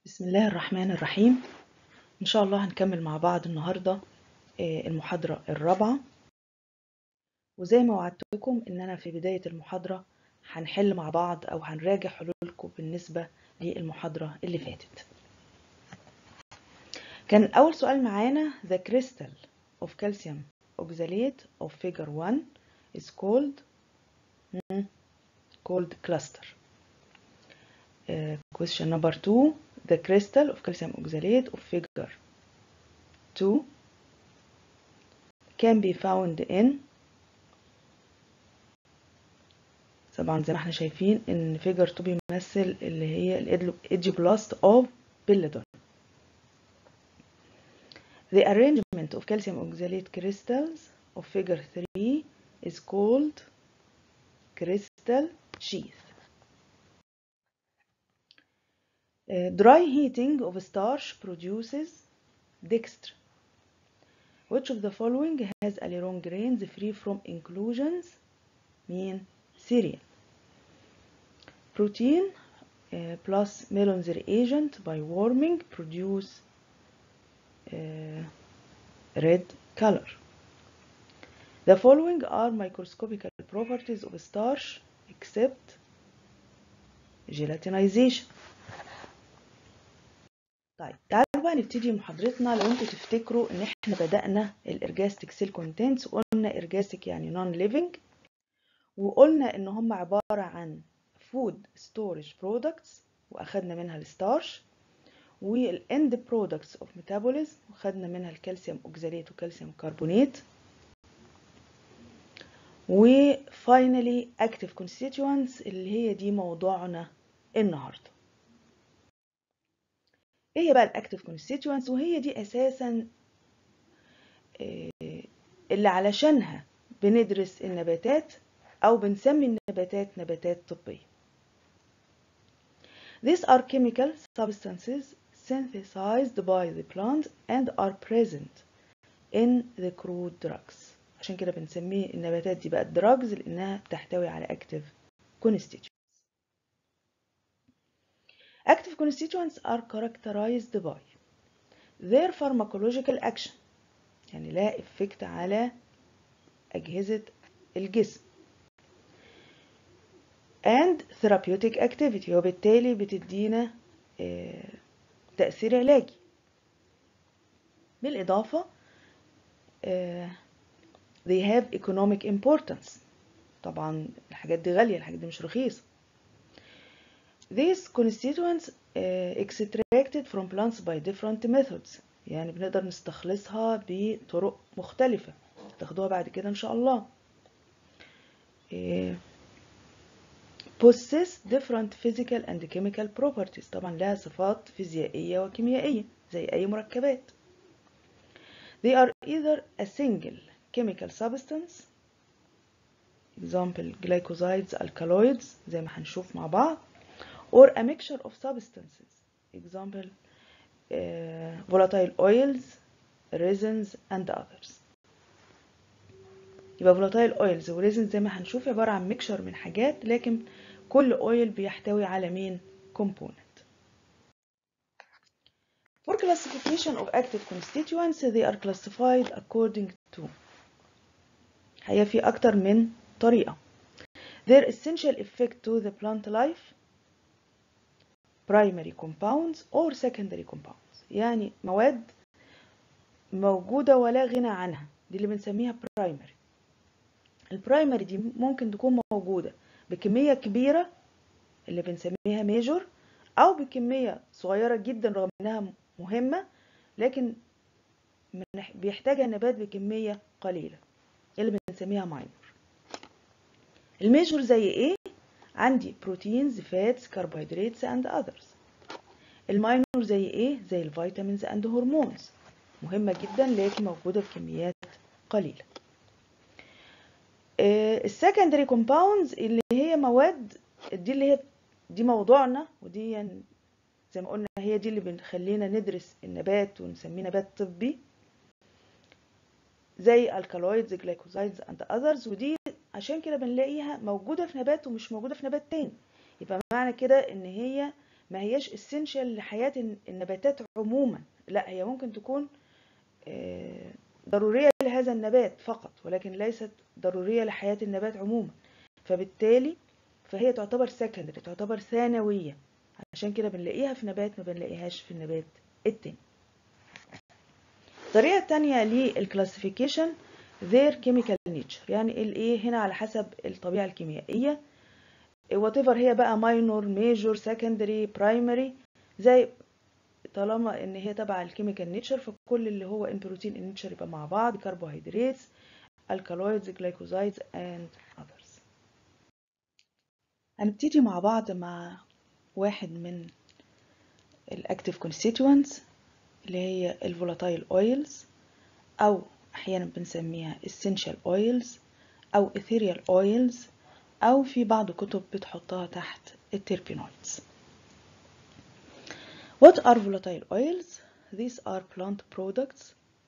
بسم الله الرحمن الرحيم إن شاء الله هنكمل مع بعض النهاردة المحاضرة الرابعة وزي ما وعدتكم إن أنا في بداية المحاضرة هنحل مع بعض أو هنراجع حلولكم بالنسبة للمحاضرة اللي فاتت كان أول سؤال معانا the crystal of calcium oxalate of figure 1 is called called cluster uh, question number 2 the crystal of calcium oxalate of figure 2 can be found in طبعا زي ما احنا شايفين ان figure 2 بيمثل اللي هي الادجبلاست of belladon The arrangement of calcium oxalate crystals of figure 3 is called crystal sheath. Uh, dry heating of starch produces dextrin. Which of the following has aileron grains free from inclusions? mean cereal. Protein uh, plus Mellon's reagent by warming produce uh, red color. The following are microscopical properties of starch except gelatinization. طيب تعالوا بقى نبتدي محاضرتنا لو انتوا تفتكروا ان احنا بدأنا الارجاستيك سيل كونتنتس وقلنا ارجاستيك يعني نون ليفنج وقلنا ان هم عبارة عن فود ستورج برودكتس واخدنا منها الستارش والاند برودكتس اوف ميتابوليزم وخدنا منها الكالسيوم اوكزاليت وكالسيوم كربونات وفاينلي اكتيف كونستيتوينتس اللي هي دي موضوعنا النهارده ايه هي بقى الاكتيف كونستيتوينتس وهي دي اساسا اللي علشانها بندرس النباتات او بنسمي النباتات نباتات طبيه These are chemical substances synthesized by the plant and are present in the crude drugs عشان كده بنسميه النباتات دي بقى drugs لانها بتحتوي على active constituents Active constituents are characterized by their pharmacological action يعني لا effect على أجهزة الجسم and therapeutic activity وبالتالي بتدينا تأثير علاجي بالإضافة they have economic importance طبعا الحاجات دي غالية الحاجات دي مش رخيصة These constituents uh, extracted from plants by different methods يعني بنقدر نستخلصها بطرق مختلفة تاخدوها بعد كده إن شاء الله uh, possess different physical and chemical properties طبعا لها صفات فيزيائية وكيميائية زي أي مركبات They are either a single chemical substance example glycosides alkaloids زي ما هنشوف مع بعض or a mixture of substances example uh, volatile oils resins and others يبقى volatile oils و resins زي ما هنشوف عبارة عن mixture من حاجات لكن كل oil بيحتوي على مين component For classification of active constituents they are classified according to هي في أكتر من طريقة Their essential effect to the plant life primary compounds or secondary compounds يعني مواد موجودة ولا غنى عنها دي اللي بنسميها primary البرايمري دي ممكن تكون موجودة بكمية كبيرة اللي بنسميها major أو بكمية صغيرة جدا رغم إنها مهمة لكن بيحتاجها النبات بكمية قليلة اللي بنسميها minor الميجور زي ايه؟ عندي بروتينز فاتس كربوهيدراتس اند اذرز الماينور زي ايه زي الفيتامينز اند هرمونز مهمه جدا لكن موجوده بكميات قليله السكندري كومباوندز اللي هي مواد دي اللي هي دي موضوعنا ودي يعني زي ما قلنا هي دي اللي بنخلينا ندرس النبات ونسميه نبات طبي زي الكالويدز جلايكوزايدز اند اذرز ودي عشان كده بنلاقيها موجودة في نبات ومش موجودة في نبات تاني يبقى معنى كده ان هي ما هياش اسينشال لحياة النباتات عموما لا هي ممكن تكون آه، ضرورية لهذا النبات فقط ولكن ليست ضرورية لحياة النبات عموما فبالتالي فهي تعتبر سكندري تعتبر ثانوية عشان كده بنلاقيها في نبات ما بنلاقيهاش في النبات التاني الطريقة التانية للكلاسيفيكيشن their chemical nature يعني الايه هنا على حسب الطبيعة الكيميائية whatever هي بقى minor major secondary primary زي طالما ان هي تبع الكيميكال نيتشر فكل اللي هو ان بروتين نيتشر يبقى مع بعض carbohydrates alkaloids glycosides and others هنبتدي مع بعض مع واحد من الاكتيف constituents اللي هي الفولاتايل اويلز او احيانا بنسميها essential oils او ethereal oils او في بعض كتب بتحطها تحت التربينويدز What are volatile oils? These are plant products.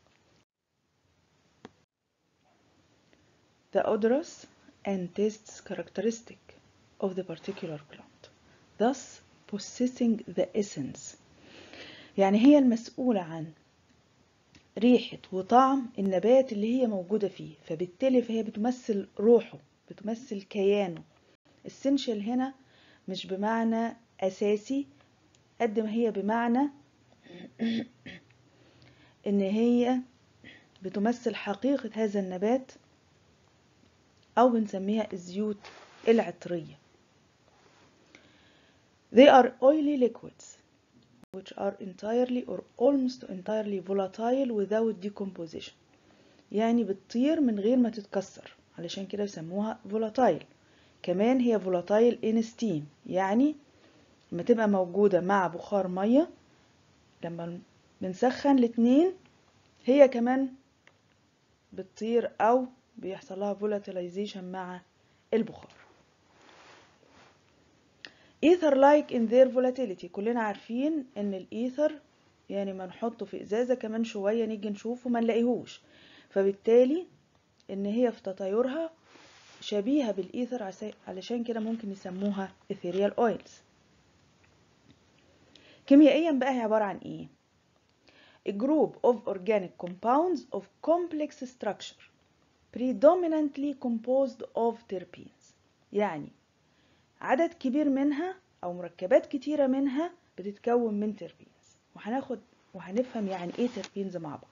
The odorous and tastes characteristic of the particular plant, thus possessing the essence. يعني هي المسؤولة عن ريحة وطعم النبات اللي هي موجودة فيه فبالتالي فهي بتمثل روحه بتمثل كيانه essential هنا مش بمعنى أساسي قد ما هي بمعنى ان هي بتمثل حقيقة هذا النبات او بنسميها الزيوت العطرية they are oily liquids which are entirely or almost entirely volatile without decomposition يعني بتطير من غير ما تتكسر علشان كده بيسموها volatile كمان هي volatile in steam يعني لما تبقى موجودة مع بخار مية لما بنسخن الاتنين هي كمان بتطير او بيحصل لها volatilization مع البخار ether like in their volatility كلنا عارفين ان الايثر يعني ما نحطه في ازازة كمان شوية نيجي نشوفه ما نلاقيهوش فبالتالي ان هي في تطايرها شبيهة بالايثر علشان كده ممكن يسموها ethereal oils كيميائيا بقى هي عبارة عن ايه a group of organic compounds of complex structure predominantly composed of terpenes يعني عدد كبير منها او مركبات كتيرة منها بتتكون من terpenes وهناخد وهنفهم يعني ايه terpenes مع بعض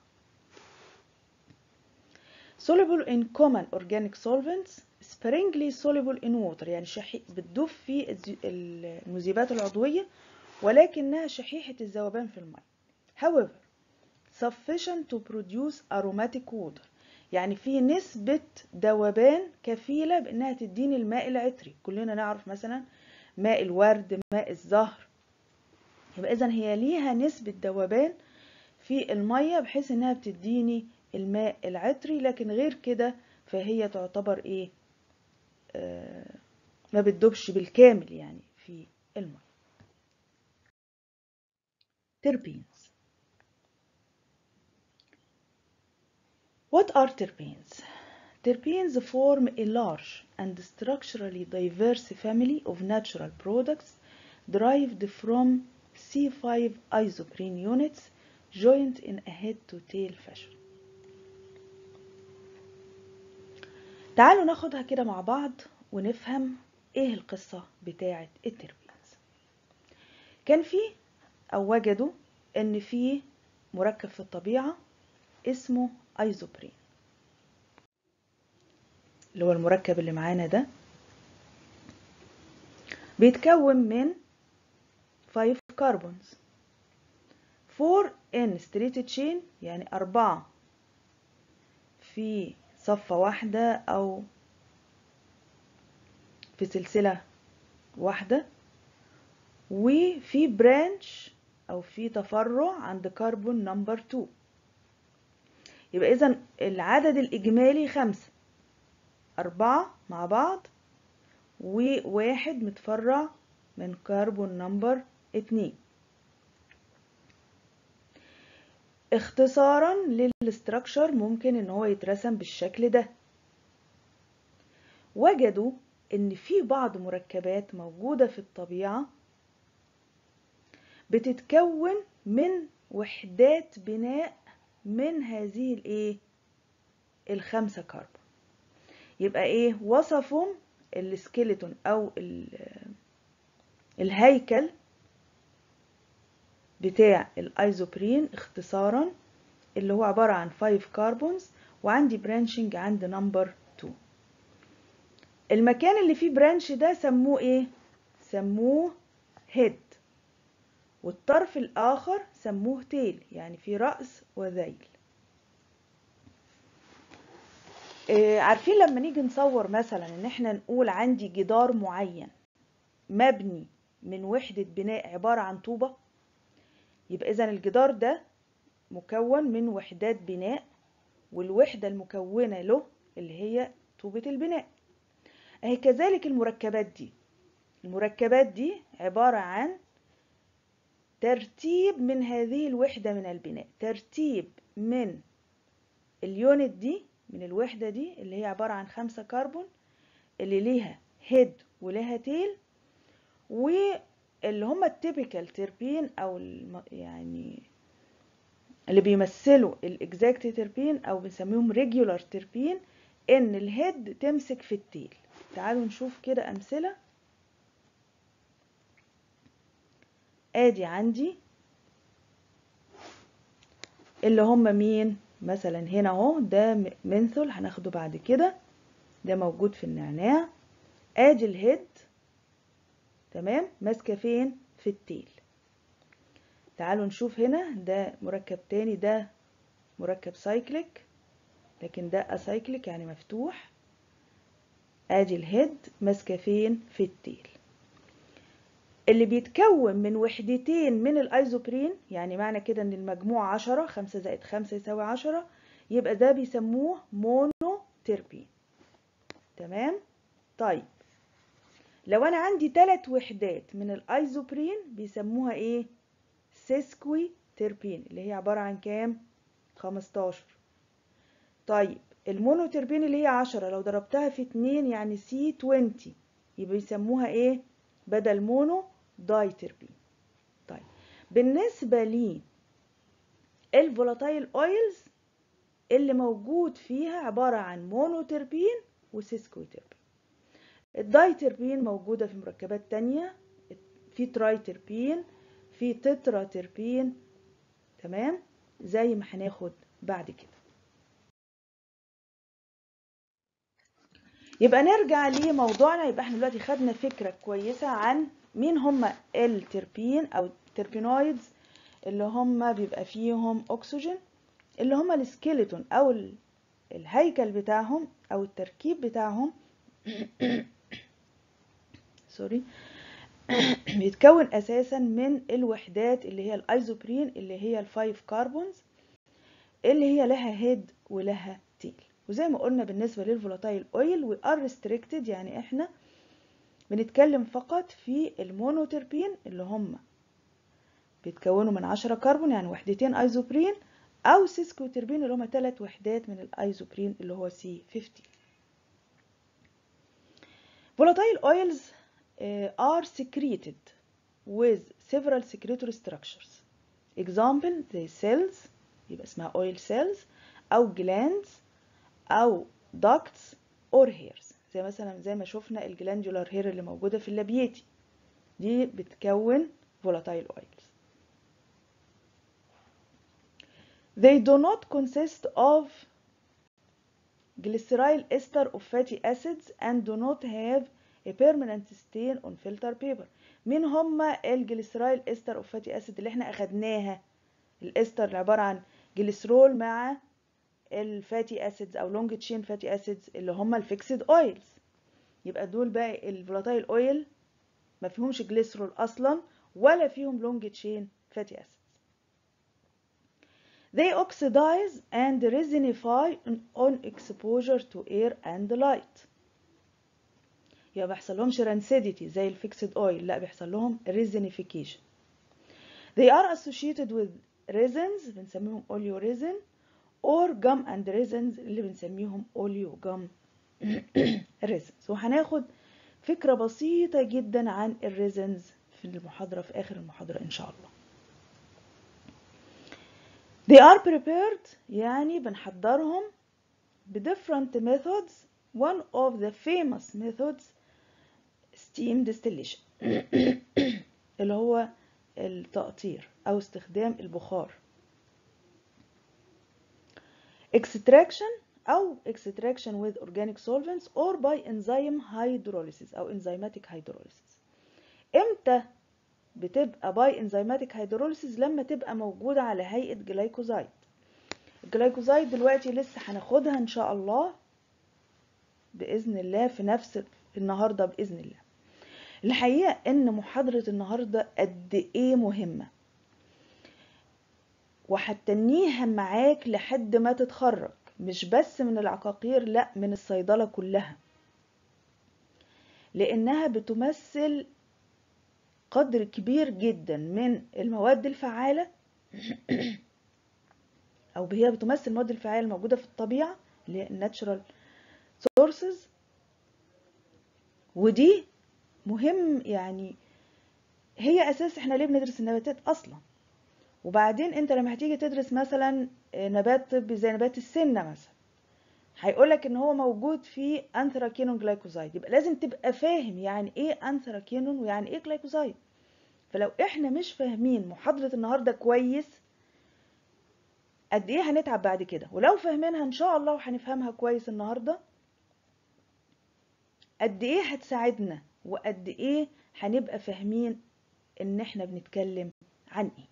soluble in common organic solvents sparingly soluble in water يعني شحي بتدوب في المذيبات العضوية ولكنها شحيحة الذوبان في الماء however sufficient to produce aromatic water يعني في نسبة ذوبان كفيلة بأنها تديني الماء العطري كلنا نعرف مثلا ماء الورد ماء الزهر يبقى إذا هي ليها نسبة ذوبان في المية بحيث إنها بتديني الماء العطري لكن غير كده فهي تعتبر إيه آه ما بتدوبش بالكامل يعني في الماء terpenes What are terpenes? Terpenes form a large and structurally diverse family of natural products derived from C5 isoprene units joined in a head-to-tail fashion. تعالوا ناخدها كده مع بعض ونفهم ايه القصة بتاعة التربينز كان في او وجدوا ان في مركب في الطبيعة اسمه ايزوبرين اللي هو المركب اللي معانا ده بيتكون من 5 كربونز 4 ان ستريت تشين يعني أربعة في صفة واحدة أو في سلسلة واحدة وفي برانش أو في تفرع عند كربون نمبر 2 يبقى إذا العدد الإجمالي خمسة أربعة مع بعض وواحد متفرع من كربون نمبر اتنين اختصارا للاستراكشر ممكن ان هو يترسم بالشكل ده وجدوا ان في بعض مركبات موجودة في الطبيعة بتتكون من وحدات بناء من هذه الايه الخمسة كربون يبقى ايه وصفهم السكيلتون او الهيكل بتاع الايزوبرين اختصارا اللي هو عبارة عن 5 كربونز وعندي برانشنج عند نمبر 2 المكان اللي فيه برانش ده سموه ايه سموه هيد والطرف الاخر سموه تيل يعني في رأس وذيل إيه عارفين لما نيجي نصور مثلا ان احنا نقول عندي جدار معين مبني من وحدة بناء عبارة عن طوبة يبقى اذا الجدار ده مكون من وحدات بناء والوحدة المكونة له اللي هي طوبة البناء اهي كذلك المركبات دي المركبات دي عبارة عن ترتيب من هذه الوحدة من البناء ترتيب من اليونت دي من الوحدة دي اللي هي عبارة عن خمسة كربون اللي ليها هيد وليها تيل واللي هم التيبيكال تربين او يعني اللي بيمثلوا الاكزاكت تربين او بنسميهم ريجولار تربين ان الهيد تمسك في التيل تعالوا نشوف كده امثله ادي عندي اللي هم مين مثلا هنا اهو ده منثول هناخده بعد كده ده موجود في النعناع ادي الهيد تمام ماسكه فين في التيل تعالوا نشوف هنا ده مركب تاني ده مركب سايكليك لكن ده اسايكليك يعني مفتوح ادي الهيد ماسكه فين في التيل اللي بيتكون من وحدتين من الايزوبرين يعني معنى كده ان المجموع عشرة خمسة زائد خمسة يساوي عشرة يبقى ده بيسموه مونو تربين تمام طيب لو انا عندي ثلاث وحدات من الايزوبرين بيسموها ايه سيسكوي تربين اللي هي عبارة عن كام 15 طيب المونو تربين اللي هي 10 لو ضربتها في 2 يعني سي 20 يبقى يسموها ايه بدل مونو داي تربين طيب بالنسبة لي الفولاتايل اويلز اللي موجود فيها عبارة عن مونو تربين وسيسكوي تربين الداي تربين موجودة في مركبات تانية في تراي تربين في تترا تربين تمام زي ما هناخد بعد كده يبقى نرجع لموضوعنا يبقى احنا دلوقتي خدنا فكرة كويسة عن مين هم التربين او التربينويدز اللي هم بيبقى فيهم اكسجين اللي هم السكيلتون او الهيكل بتاعهم او التركيب بتاعهم سوري بيتكون اساسا من الوحدات اللي هي الايزوبرين اللي هي الفايف كربونز اللي هي لها هيد ولها تيل وزي ما قلنا بالنسبه للفولاتايل اويل وي ار ريستريكتد يعني احنا بنتكلم فقط في المونوتربين اللي هم بيتكونوا من 10 كربون يعني وحدتين ايزوبرين او سيسكوتربين اللي هم ثلاث وحدات من الايزوبرين اللي هو سي 50 volatile oils uh, are secreted with several secretory structures example the cells يبقى اسمها oil cells او glands او ducts or hairs زي مثلا زي ما شفنا الجلاندولار هير اللي موجودة في اللابيتي دي بتكون volatile oils they do not consist of glyceryl ester of fatty acids and do not have a permanent stain on filter paper مين هما الجليسرايل استر اوف فاتي اسيد اللي احنا اخدناها الاستر اللي عباره عن جليسرول مع الفاتي اسيدز او لونج تشين فاتي اسيدز اللي هما الفيكسد اويلز يبقى دول بقى الفولاتايل اويل ما فيهمش جليسرول اصلا ولا فيهم لونج تشين فاتي اسيدز They oxidize and resinify on exposure to air and light. يبقى بيحصل لهمش رانسيديتي زي الفيكسد اويل لا بيحصل لهم ريزينيفيكيشن they are associated with resins بنسميهم اوليو ريزن or gum and resins اللي بنسميهم اوليو gum resins وهناخد فكرة بسيطة جدا عن الريزنز في المحاضرة في آخر المحاضرة إن شاء الله they are prepared يعني بنحضرهم ب different methods one of the famous methods steam distillation اللي هو التقطير أو استخدام البخار extraction أو extraction with organic solvents or by enzyme hydrolysis أو enzymatic hydrolysis امتى بتبقى by enzymatic hydrolysis لما تبقى موجودة على هيئة جلايكوزايد الجلايكوزايد دلوقتي لسه هناخدها ان شاء الله بإذن الله في نفس النهاردة بإذن الله الحقيقة ان محاضرة النهاردة قد ايه مهمة وهتنيها معاك لحد ما تتخرج مش بس من العقاقير لا من الصيدلة كلها لانها بتمثل قدر كبير جدا من المواد الفعالة او هي بتمثل المواد الفعالة الموجودة في الطبيعة اللي هي الناتشرال سورسز ودي مهم يعني هي اساس احنا ليه بندرس النباتات اصلا وبعدين انت لما هتيجي تدرس مثلا نبات طبي زي نبات السنه مثلا هيقولك ان هو موجود في انثراكينون جلايكوزايد يبقى لازم تبقى فاهم يعني ايه انثراكينون ويعني ايه جلايكوزايد فلو احنا مش فاهمين محاضره النهارده كويس قد ايه هنتعب بعد كده ولو فاهمينها ان شاء الله وهنفهمها كويس النهارده قد ايه هتساعدنا وقد ايه هنبقى فاهمين ان احنا بنتكلم عن ايه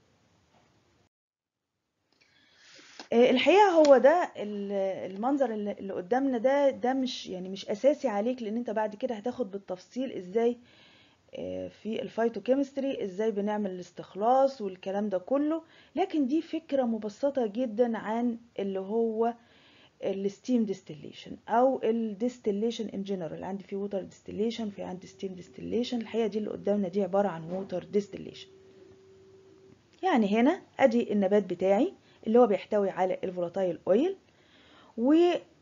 الحقيقه هو ده المنظر اللي قدامنا ده ده مش يعني مش اساسي عليك لان انت بعد كده هتاخد بالتفصيل ازاي في الفايتوكيمستري ازاي بنعمل الاستخلاص والكلام ده كله لكن دي فكره مبسطه جدا عن اللي هو الستيم ديستيليشن او الديستيليشن ان جنرال عندي في ووتر ديستيليشن في عندي ستيم ديستيليشن الحقيقه دي اللي قدامنا دي عباره عن ووتر ديستيليشن يعني هنا ادي النبات بتاعي اللي هو بيحتوي على الفولاتايل اويل و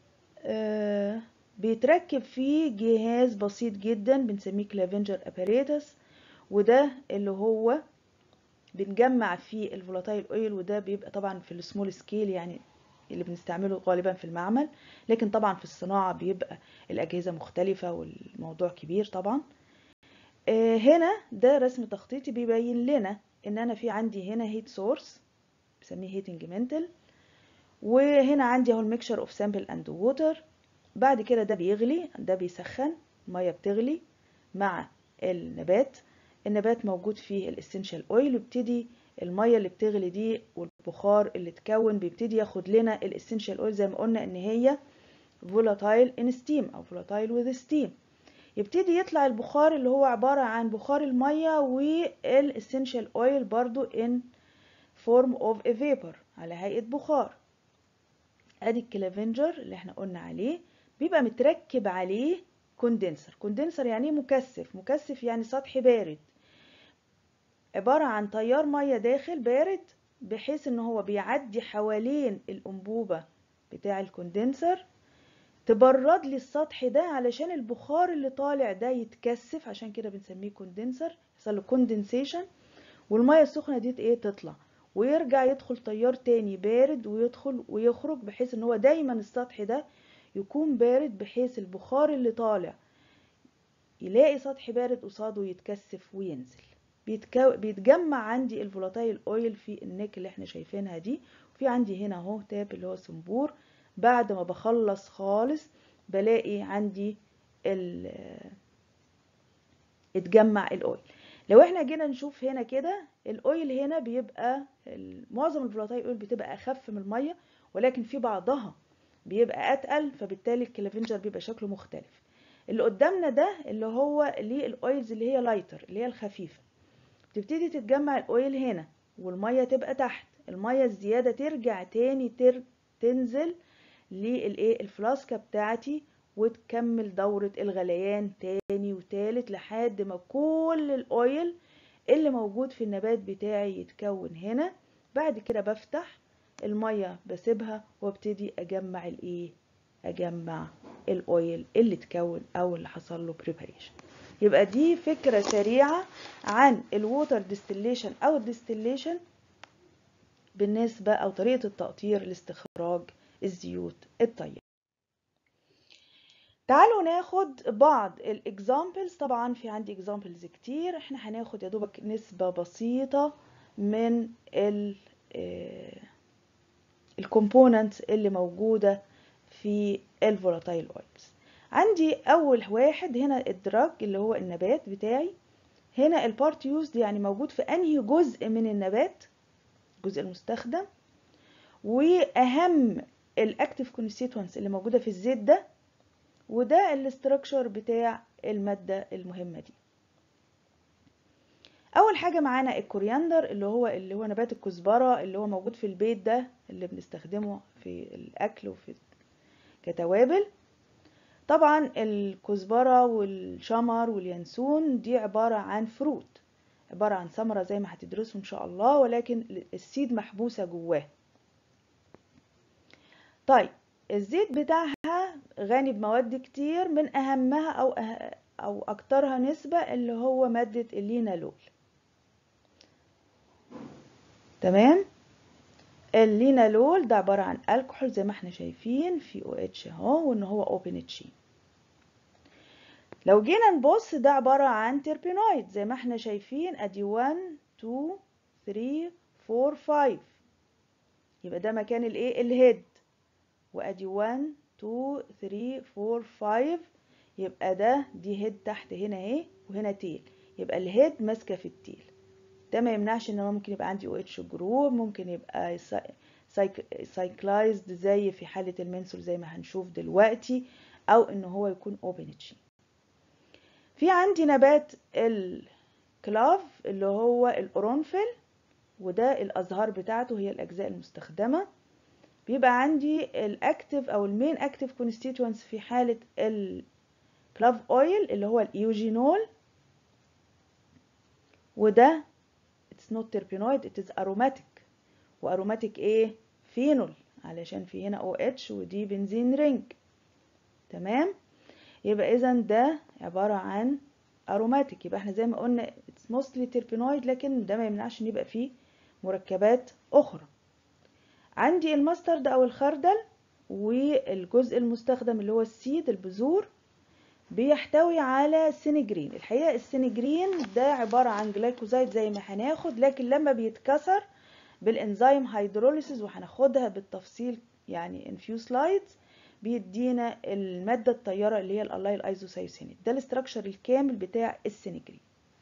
بيتركب فيه جهاز بسيط جدا بنسميه كلافنجر اباريتس وده اللي هو بنجمع فيه الفولاتايل اويل وده بيبقى طبعا في السمول سكيل يعني اللي بنستعمله غالبا في المعمل لكن طبعا في الصناعة بيبقى الأجهزة مختلفة والموضوع كبير طبعا هنا ده رسم تخطيطي بيبين لنا ان انا في عندي هنا هيت سورس بسميه هيتنج منتل وهنا عندي اهو الميكشر اوف سامبل اند ووتر بعد كده ده بيغلي ده بيسخن الميه بتغلي مع النبات النبات موجود فيه الاسنشال اويل ويبتدي الميه اللي بتغلي دي والبخار اللي اتكون بيبتدي ياخد لنا الاسنشال اويل زي ما قلنا ان هي فولاتايل ان ستيم او فولاتايل وذ ستيم يبتدي يطلع البخار اللي هو عبارة عن بخار المية والاسنشال اويل برضو in form of a vapor على هيئة بخار ادي الكلافنجر اللي احنا قلنا عليه بيبقى متركب عليه كوندنسر كوندنسر يعني مكثف مكثف يعني سطح بارد عبارة عن تيار مية داخل بارد بحيث ان هو بيعدي حوالين الانبوبة بتاع الكوندنسر تبرد لي السطح ده علشان البخار اللي طالع ده يتكثف عشان كده بنسميه كوندنسر يحصل له كوندنسيشن والميه السخنه دي ايه تطلع ويرجع يدخل تيار تاني بارد ويدخل ويخرج بحيث ان هو دايما السطح ده يكون بارد بحيث البخار اللي طالع يلاقي سطح بارد قصاده يتكثف وينزل بيتكو... بيتجمع عندي الفولاتايل اويل في النيك اللي احنا شايفينها دي وفي عندي هنا اهو تاب اللي هو صنبور بعد ما بخلص خالص بلاقي عندي ال اتجمع الاويل لو احنا جينا نشوف هنا كده الاويل هنا بيبقى معظم الفولاتايل اويل بتبقى اخف من الميه ولكن في بعضها بيبقى اتقل فبالتالي الكلافنجر بيبقى شكله مختلف اللي قدامنا ده اللي هو ليه الاويلز اللي هي لايتر اللي هي الخفيفه تبتدي تتجمع الاويل هنا والميه تبقى تحت الميه الزياده ترجع تاني تر... تنزل للايه الفلاسكه بتاعتي وتكمل دورة الغليان تاني وتالت لحد ما كل الاويل اللي موجود في النبات بتاعي يتكون هنا بعد كده بفتح المية بسيبها وابتدي اجمع الايه اجمع الاويل اللي اتكون او اللي حصل له preparation يبقى دي فكرة سريعة عن الووتر ديستليشن أو الديستليشن بالنسبة أو طريقة التقطير لاستخراج الزيوت الطيبة تعالوا ناخد بعض الاكزامبلز طبعا في عندي اكزامبلز كتير احنا هناخد يا دوبك نسبة بسيطة من ال الكومبوننتس اللي موجودة في الفولاتايل اويلز عندي اول واحد هنا الدراج اللي هو النبات بتاعي هنا البارت يوزد يعني موجود في انهي جزء من النبات الجزء المستخدم واهم الاكتيف كونستيتوينتس اللي موجوده في الزيت ده وده الاستراكشر بتاع الماده المهمه دي اول حاجه معانا الكورياندر اللي هو اللي هو نبات الكزبره اللي هو موجود في البيت ده اللي بنستخدمه في الاكل وفي كتوابل طبعا الكزبره والشمر واليانسون دي عباره عن فروت عباره عن ثمره زي ما هتدرسوا ان شاء الله ولكن السيد محبوسه جواه طيب الزيت بتاعها غني بمواد كتير من اهمها او أه او اكترها نسبة اللي هو مادة اللينالول تمام اللينالول ده عبارة عن الكحول زي ما احنا شايفين في او اتش اهو وان هو اوبن تشين لو جينا نبص ده عبارة عن تربينويد زي ما احنا شايفين ادي 1 2 3 4 5 يبقى ده مكان الايه الهيد وادي 1 2 3 4 5 يبقى ده دي هيد تحت هنا اهي وهنا تيل يبقى الهيد ماسكه في التيل ده ما يمنعش ان هو ممكن يبقى عندي او اتش جروب ممكن يبقى سايكلايزد زي في حاله المنسول زي ما هنشوف دلوقتي او ان هو يكون اوبن تشين في عندي نبات الكلاف اللي هو القرنفل وده الازهار بتاعته هي الاجزاء المستخدمه بيبقى عندي الاكتف او المين اكتف كونستيتوينتس في حاله الكلاف اويل اللي هو الايوجينول وده it's not terpenoid it is aromatic واروماتيك ايه فينول علشان في هنا او اتش ودي بنزين رينج تمام يبقى اذا ده عباره عن اروماتيك يبقى احنا زي ما قلنا it's mostly terpenoid لكن ده ما يمنعش ان يبقى فيه مركبات اخرى عندي الماسترد او الخردل والجزء المستخدم اللي هو السيد البذور بيحتوي على سينجرين الحقيقه السينجرين ده عباره عن جلايكوزايد زي ما هناخد لكن لما بيتكسر بالانزيم هيدروليسيس وهناخدها بالتفصيل يعني ان فيو سلايدز بيدينا الماده الطياره اللي هي الاليل ايزوسايوسينيت ده الاستراكشر الكامل بتاع السينجرين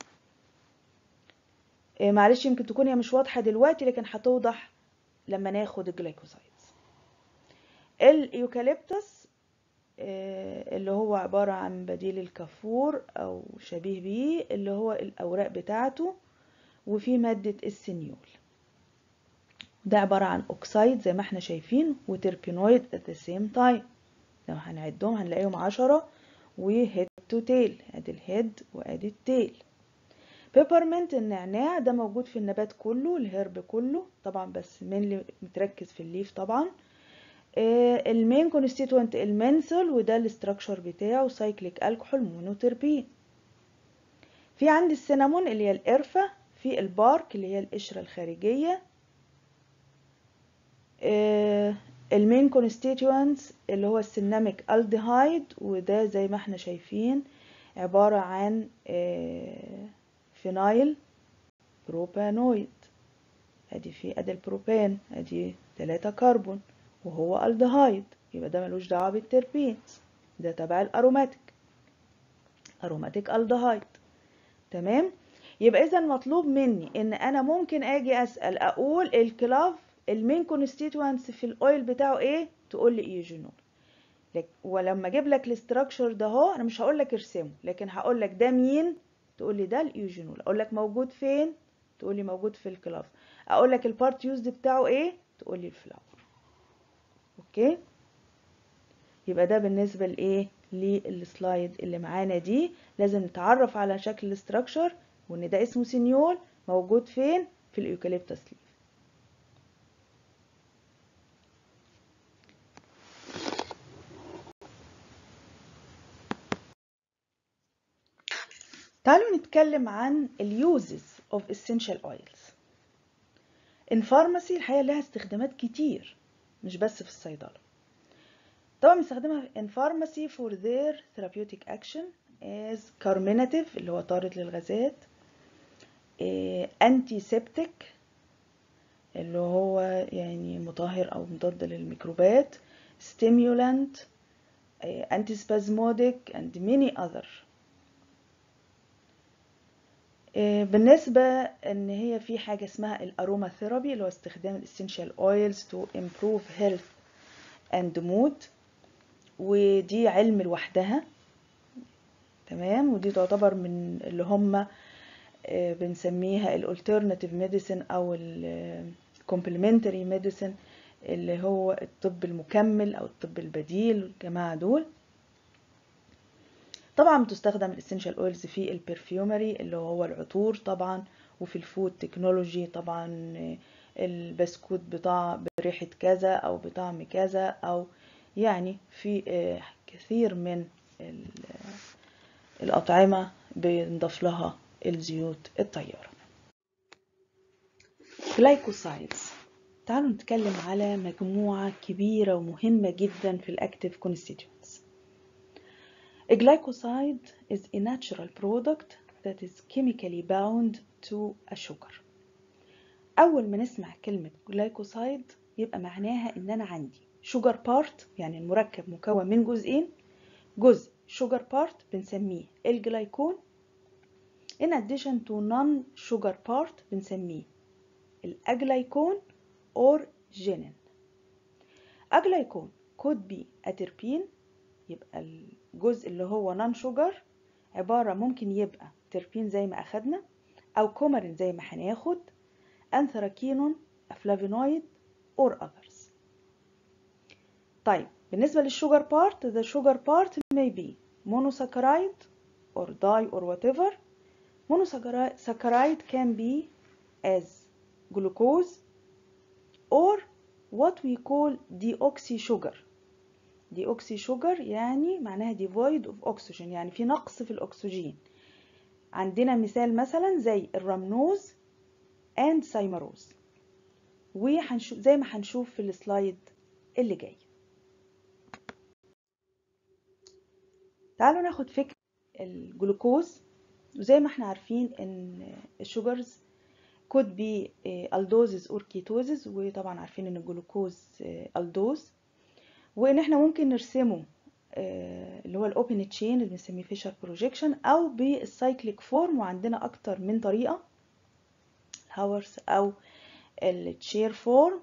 إيه معلش يمكن تكون هي مش واضحه دلوقتي لكن هتوضح لما ناخد الجلايكوزايدز الايوكاليبتس اللي هو عبارة عن بديل الكافور أو شبيه بيه اللي هو الأوراق بتاعته وفي مادة السنيول ده عبارة عن أكسايد زي ما احنا شايفين وتربينويد at the same time لو هنعدهم هنلاقيهم عشرة وهيد تو تيل ادي الهيد وادي التيل بيبرمنت النعناع ده موجود في النبات كله الهرب كله طبعا بس من متركز في الليف طبعا آه المين كونستيتوينت المنثول وده الاستراكشر بتاعه سايكليك الكحول مونوتربين في عندي السينامون اللي هي القرفة في البارك اللي هي القشرة الخارجية آه المين كونستيتوينتس اللي هو السيناميك الديهايد وده زي ما احنا شايفين عبارة عن آه فينايل بروبانويد ادي في ادي البروبان ادي 3 كربون وهو الدهايد يبقى ده ملوش دعوه بالتربينز ده تبع الاروماتيك اروماتيك الدهايد تمام يبقى اذا مطلوب مني ان انا ممكن اجي اسال اقول الكلاف المين كونستيتوينتس في الاويل بتاعه ايه تقول لي ايوجينول ولما اجيب لك الاستراكشر ده اهو انا مش هقول لك ارسمه لكن هقول لك ده مين تقول لي ده الايوجينول اقول لك موجود فين تقول لي موجود في الكلاف اقول لك البارت يوزد بتاعه ايه تقول لي الفلاور اوكي يبقى ده بالنسبه لايه للسلايد اللي معانا دي لازم نتعرف على شكل الاستراكشر وان ده اسمه سينيول موجود فين في الايوكاليبتس ليف تعالوا نتكلم عن ال uses of essential oils in pharmacy الحقيقة لها استخدامات كتير مش بس في الصيدلة طبعا بنستخدمها in pharmacy for their therapeutic action as carminative اللي هو طارد للغازات إيه antiseptic اللي هو يعني مطهر أو مضاد للميكروبات stimulant إيه antispasmodic and many other إيه بالنسبة ان هي في حاجة اسمها الاروما ثيرابي اللي هو استخدام الاسينشال اويلز تو امبروف هيلث اند مود ودي علم لوحدها تمام ودي تعتبر من اللي هم بنسميها الالترناتيف ميديسن او الكومبلمنتري ميديسن اللي هو الطب المكمل او الطب البديل الجماعة دول طبعا بتستخدم الاسينشال اويلز في البرفيومري اللي هو العطور طبعا وفي الفود تكنولوجي طبعا البسكوت بطعم بريحة كذا او بطعم كذا او يعني في كثير من الأطعمة بنضاف لها الزيوت الطيارة جلايكوسايدز تعالوا نتكلم على مجموعة كبيرة ومهمة جدا في الأكتيف constituents A glycoside is a natural product that is chemically bound to a sugar. أول ما نسمع كلمة جلايكوسايد يبقى معناها إن أنا عندي sugar part يعني المركب مكون من جزئين جزء sugar part بنسميه الجلايكون in addition to non-sugar part بنسميه الأجلايكون or جينين أجلايكون could be أتربين يبقى الجزء اللي هو نون شوجر عبارة ممكن يبقى تربين زي ما أخدنا أو كومرين زي ما هناخد أنثراكينون أفلافينويد or others طيب بالنسبة للشوجر بارت the sugar part may be monosaccharide or dye or whatever monosaccharide can be as glucose or what we call deoxy sugar deoxy sugar يعني معناها devoid of oxygen يعني في نقص في الأكسجين عندنا مثال مثلا زي الرمنوز and سايماروز وهنشوف زي ما هنشوف في السلايد اللي جاي تعالوا ناخد فكرة الجلوكوز وزي ما احنا عارفين ان الشوجرز could be aldoses or ketosis وطبعا عارفين ان الجلوكوز الدوز وان احنا ممكن نرسمه اللي هو الاوبن تشين اللي بنسميه فيشر بروجيكشن او بالسايكليك فورم وعندنا اكتر من طريقه الهاورس او التشير فورم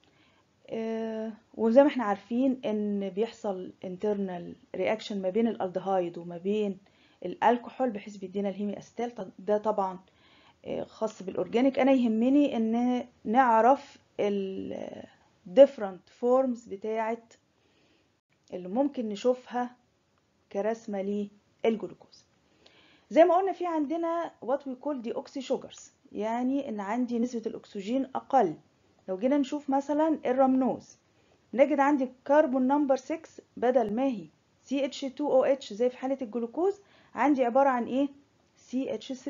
وزي ما احنا عارفين ان بيحصل internal reaction ما بين الالدهايد وما بين الالكحول بحيث بيدينا الهيمي استال ده طبعا خاص بالاورجانيك انا يهمني ان نعرف ال different forms بتاعه اللي ممكن نشوفها كرسمه للجلوكوز زي ما قلنا في عندنا what we call deoxy sugars يعني ان عندي نسبه الاكسجين اقل لو جينا نشوف مثلا الرمنوز نجد عندي كربون نمبر 6 بدل ما هي CH2OH زي في حالة الجلوكوز عندي عبارة عن ايه CH3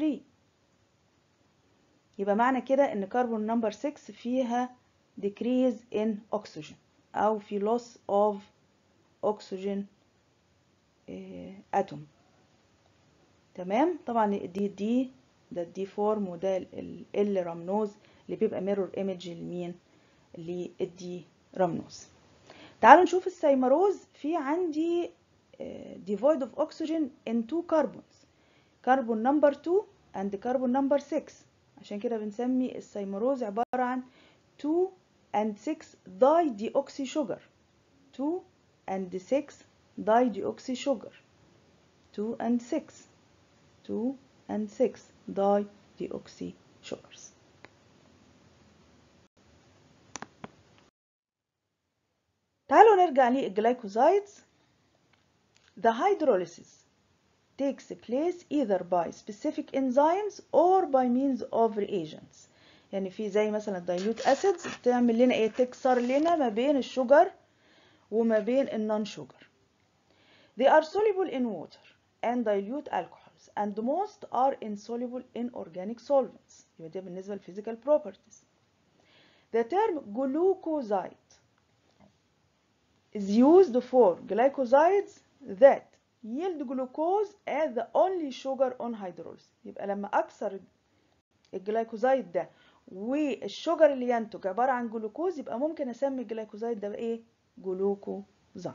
يبقى معنى كده ان كربون نمبر 6 فيها decrease in oxygen او في loss of oxygen atom تمام طبعا دي دي ده الدي فورم وده ال رمنوز اللي بيبقى ميرور ايمج لمين للدي رمنوز تعالوا نشوف السيماروز في عندي devoid of oxygen in two carbons كربون نمبر 2 and كربون نمبر 6 عشان كده بنسمي السيماروز عبارة عن 2 and 6 داي ديوكسي sugar 2 and 6 داي ديوكسي sugar 2 and 6 2 and 6 داي ديوكسي sugars تعالوا نرجع للجلايكوزايدز The hydrolysis takes place either by specific enzymes or by means of reagents يعني في زي مثلا dilute acids بتعمل لنا ايه تكسر لنا ما بين الشجر وما بين النون شوجر They are soluble in water and dilute alcohols and most are insoluble in organic solvents يبقى ده بالنسبة للphysical properties the term glucoside is used for glycosides that yield glucose as the only sugar on hydrolysis يبقى لما اكسر الجلايكوزايد ده والشجر اللي ينتج عبارة عن جلوكوز يبقى ممكن اسمي الجلايكوزايد ده بايه جلوكوزايد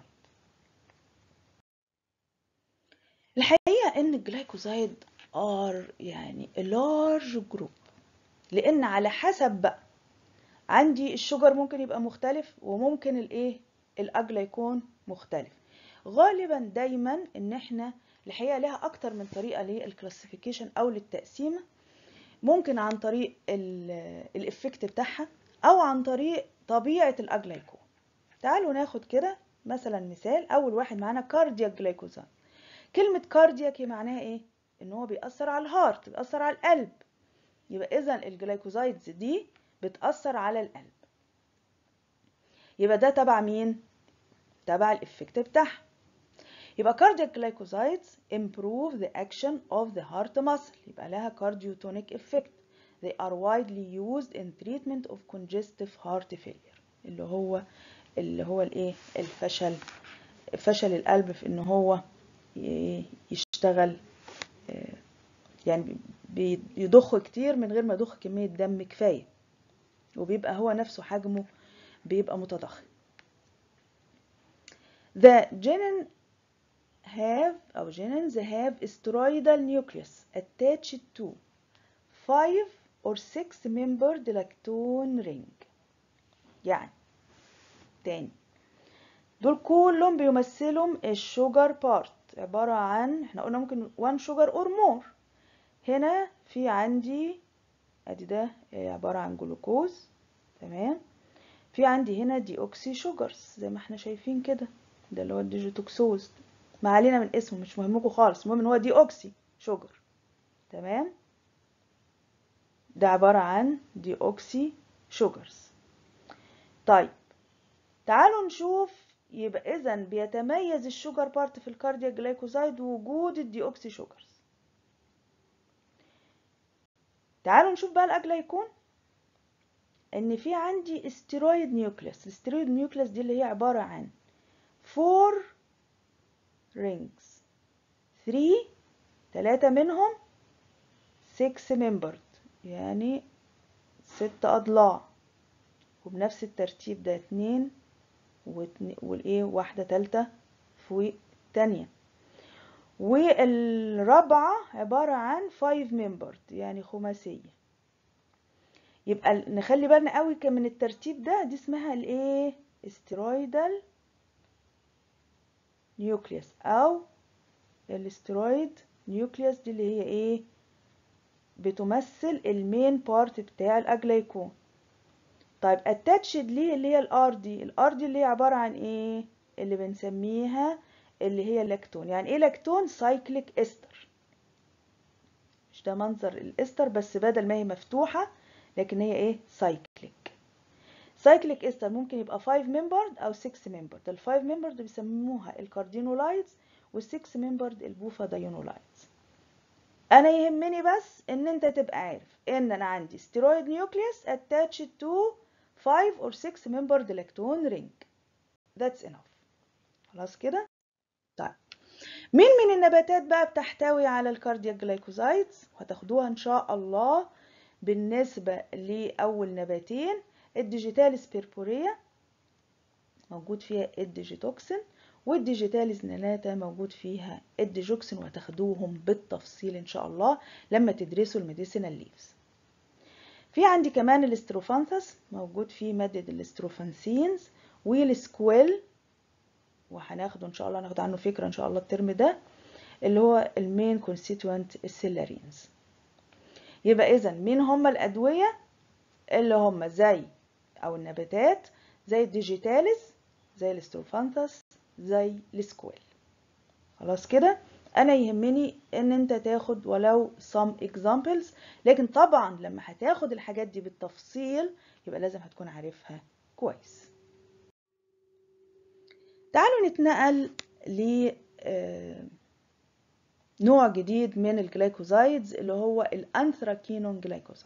الحقيقة ان الجلايكوزايد ار يعني large جروب لان على حسب بقى عندي الشجر ممكن يبقى مختلف وممكن الايه الاجل يكون مختلف غالبا دايما ان احنا الحقيقه لها اكتر من طريقه للكلاسيفيكيشن او للتقسيمه ممكن عن طريق الافكت بتاعها او عن طريق طبيعه الاجلايكون تعالوا ناخد كده مثلا مثال اول واحد معانا كاردياك جلايكوزايد كلمه كاردياك معناها ايه ان هو بيأثر على الهارت بيأثر على القلب يبقى اذا الجلايكوزايدز دي بتأثر على القلب يبقى ده تبع مين تبع الافكت بتاعها يبقى cardiac glycosides improve the action of the heart muscle يبقى لها cardiotonic effect they are widely used in treatment of congestive heart failure اللي هو اللي هو الايه الفشل فشل القلب في ان هو يشتغل يعني بيضخ كتير من غير ما يضخ كمية دم كفاية وبيبقى هو نفسه حجمه بيبقى متضخم The genin have أو genins have steroidal nucleus attached to five or six membered lactone ring يعني تاني دول كلهم بيمثلوا الشوجر بارت عبارة عن احنا قلنا ممكن one sugar or more هنا في عندي ادي ده عبارة عن جلوكوز تمام في عندي هنا دي اوكسي شوجرز زي ما احنا شايفين كده ده اللي هو الديجيتوكسوز ما علينا من اسمه مش مهمكم خالص المهم ان هو دي اوكسي شوجر تمام ده عبارة عن دي اوكسي شوجرز طيب تعالوا نشوف يبقى اذا بيتميز الشوجر بارت في الكاردياك جلايكوزايد وجود الدي اوكسي شوجرز تعالوا نشوف بقى الاجلايكون ان في عندي استيرويد نيوكليس الاستيرويد نيوكليس دي اللي هي عبارة عن 4 rings 3 تلاتة منهم 6 membered يعني ست أضلاع وبنفس الترتيب ده اتنين والايه واحدة تالتة فوق التانية والرابعة عبارة عن 5 membered يعني خماسية يبقى نخلي بالنا قوي من الترتيب ده دي اسمها الايه استرويدال نيوكليوس او الاسترويد نيوكليوس دي اللي هي ايه بتمثل المين بارت بتاع الاجلايكون طيب اتاتشد ليه اللي هي الار دي الار دي اللي هي عباره عن ايه اللي بنسميها اللي هي لاكتون يعني ايه لاكتون سايكليك استر مش ده منظر الاستر بس بدل ما هي مفتوحه لكن هي ايه سايكليك سايكليك استر ممكن يبقى 5 ممبرد او 6 ممبرد ال 5 ممبرد بيسموها الكاردينولايتس وال 6 ممبرد البوفا دايونولايتس انا يهمني بس ان انت تبقى عارف ان انا عندي ستيرويد نيوكليوس attached to 5 or 6 membered electron ring that's enough خلاص كده طيب مين من النباتات بقى بتحتوي على الكاردياك جلايكوزايدز هتاخدوها ان شاء الله بالنسبة لأول نباتين الديجيتاليس بيربوريا موجود فيها الديجيتوكسين والديجيتاليز ناناتا موجود فيها الديجوكسين وهتاخدوهم بالتفصيل ان شاء الله لما تدرسوا الميديسينال ليفز في عندي كمان الاستروفانثس موجود فيه مادة الاستروفانسينز والسكويل وهناخده ان شاء الله هناخد عنه فكرة ان شاء الله الترم ده اللي هو المين كونستيتوينت السيلارينز يبقى اذا مين هم الادوية اللي هم زي او النباتات زي الديجيتاليز زي الاستروفانثس زي السكويل خلاص كده انا يهمني ان انت تاخد ولو some examples لكن طبعا لما هتاخد الحاجات دي بالتفصيل يبقى لازم هتكون عارفها كويس تعالوا نتنقل ل نوع جديد من الجلايكوزايدز اللي هو الانثراكينون جلايكوزايدز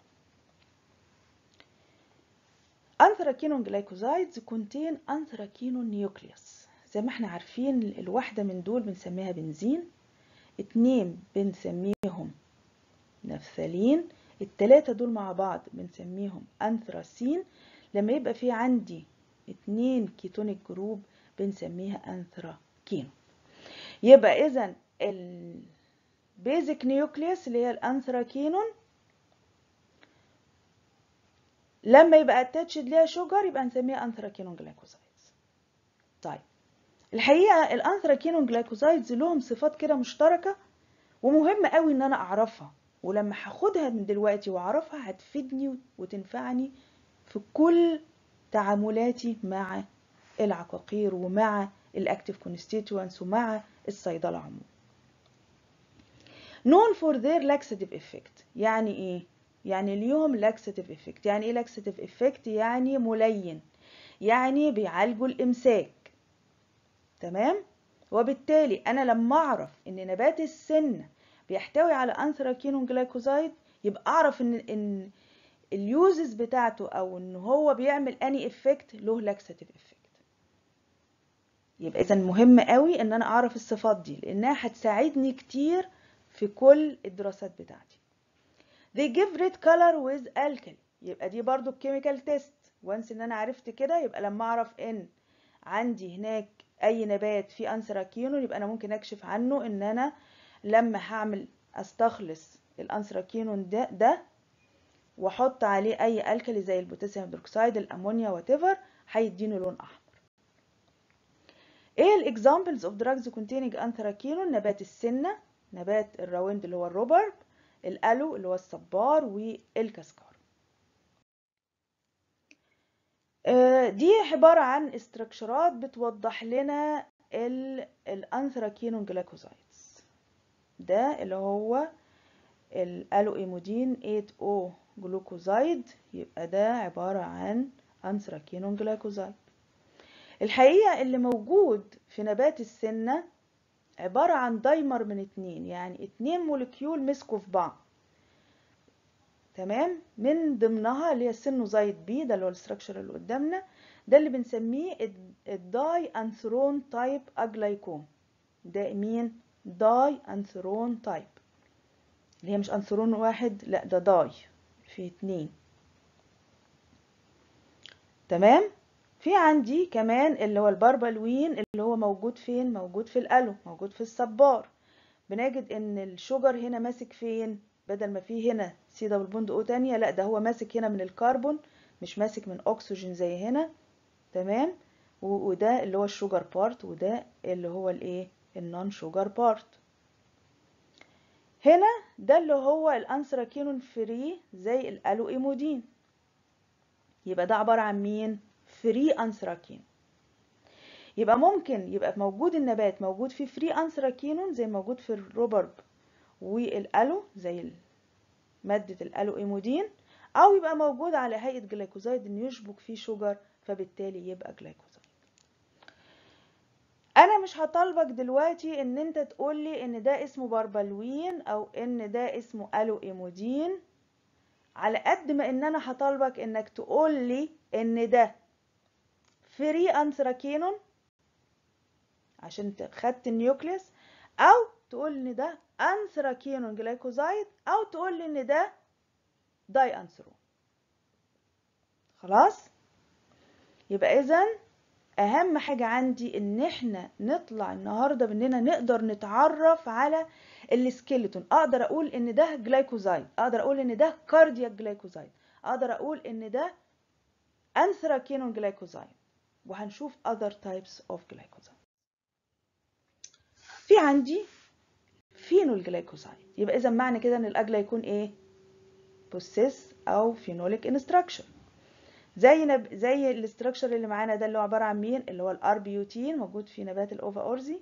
انثراكينون جلايكوزايدز contain انثراكينون نيوكليوس زي ما احنا عارفين الواحدة من دول بنسميها بنزين اتنين بنسميهم نفثالين التلاتة دول مع بعض بنسميهم انثراسين لما يبقى في عندي اتنين كيتونيك جروب بنسميها انثراكينون يبقى اذا البيزك نيوكليوس اللي هي الانثراكينون لما يبقى اتاتشد ليها شوجر يبقى نسميها انثراكينون جلايكوزايدز طيب الحقيقه الانثراكينون جلايكوزايدز لهم صفات كده مشتركه ومهم قوي ان انا اعرفها ولما هاخدها من دلوقتي واعرفها هتفيدني وتنفعني في كل تعاملاتي مع العقاقير ومع الاكتيف كونستيتوينتس ومع الصيدله عموما known for their laxative effect يعني ايه يعني ليهم laxative effect يعني ايه laxative effect يعني ملين يعني بيعالجوا الامساك تمام وبالتالي انا لما اعرف ان نبات السن بيحتوي على انثراكينون جلايكوزايد يبقى اعرف ان ان اليوزز بتاعته او ان هو بيعمل اني افكت له لاكساتيف افكت يبقى اذا مهم قوي ان انا اعرف الصفات دي لانها هتساعدني كتير في كل الدراسات بتاعتي they give red color with alkali يبقى دي برضو الكيميكال تيست وانس ان انا عرفت كده يبقى لما اعرف ان عندي هناك اي نبات فيه انثراكينون يبقى انا ممكن اكشف عنه ان انا لما هعمل استخلص الانثراكينون ده ده واحط عليه اي الكلي زي البوتاسيوم هيدروكسيد الامونيا واتيفر هيديني لون احمر ايه الاكزامبلز اوف دراجز containing انثراكينون نبات السنه نبات الراوند اللي هو الروبرب الالو اللي هو الصبار والكسكار دي عبارة عن استراكشرات بتوضح لنا الانثراكينون جلايكوزايدز ده اللي هو الالو ايمودين 8 او جلوكوزايد يبقى ده عبارة عن انثراكينون جلايكوزايد الحقيقة اللي موجود في نبات السنة عبارة عن دايمر من اتنين يعني اتنين مولكيول مسكوا في بعض تمام من ضمنها اللي هي السينوزايد بي ده اللي هو الاستراكشر اللي قدامنا ده اللي بنسميه الداي انثرون تايب اجلايكوم ده مين داي انثرون تايب اللي هي مش انثرون واحد لا ده داي في اتنين تمام في عندي كمان اللي هو البربلوين اللي هو موجود فين موجود في الالو موجود في الصبار بنجد ان الشجر هنا ماسك فين بدل ما في هنا سي دبل بوند او تانية لا ده هو ماسك هنا من الكربون مش ماسك من اكسجين زي هنا تمام وده اللي هو الشوجر بارت وده اللي هو الايه النون شوجر بارت هنا ده اللي هو الانثراكينون فري زي الالو ايمودين يبقى ده عبارة عن مين فري انثراكين يبقى ممكن يبقى موجود النبات موجود فيه فري انثراكينون زي موجود في الروبرب والالو زي مادة الالو ايمودين او يبقى موجود على هيئة جلايكوزايد ان يشبك فيه شجر فبالتالي يبقى جلايكوزايد انا مش هطالبك دلوقتي ان انت تقولي ان ده اسمه بربلوين او ان ده اسمه الو ايمودين على قد ما ان انا هطالبك انك تقولي ان ده فري انثراكينون عشان انت خدت النيوكليس او تقول ان ده انثراكينون جلايكوزايد او تقول ان ده داي انثرون خلاص يبقى اذا اهم حاجة عندي ان احنا نطلع النهاردة باننا نقدر نتعرف على السكيلتون اقدر اقول ان ده جلايكوزايد اقدر اقول ان ده كاردياك جلايكوزايد اقدر اقول ان ده انثراكينون جلايكوزايد وهنشوف other types of glycoside في عندي فينول جلايكوزايد يبقى اذا معنى كده ان الاجلايكون ايه بوسيس او فينوليك انستراكشر زي نب... زي الاستراكشر اللي معانا ده اللي هو عباره عن مين اللي هو الاربيوتين موجود في نبات الاوفا اورزي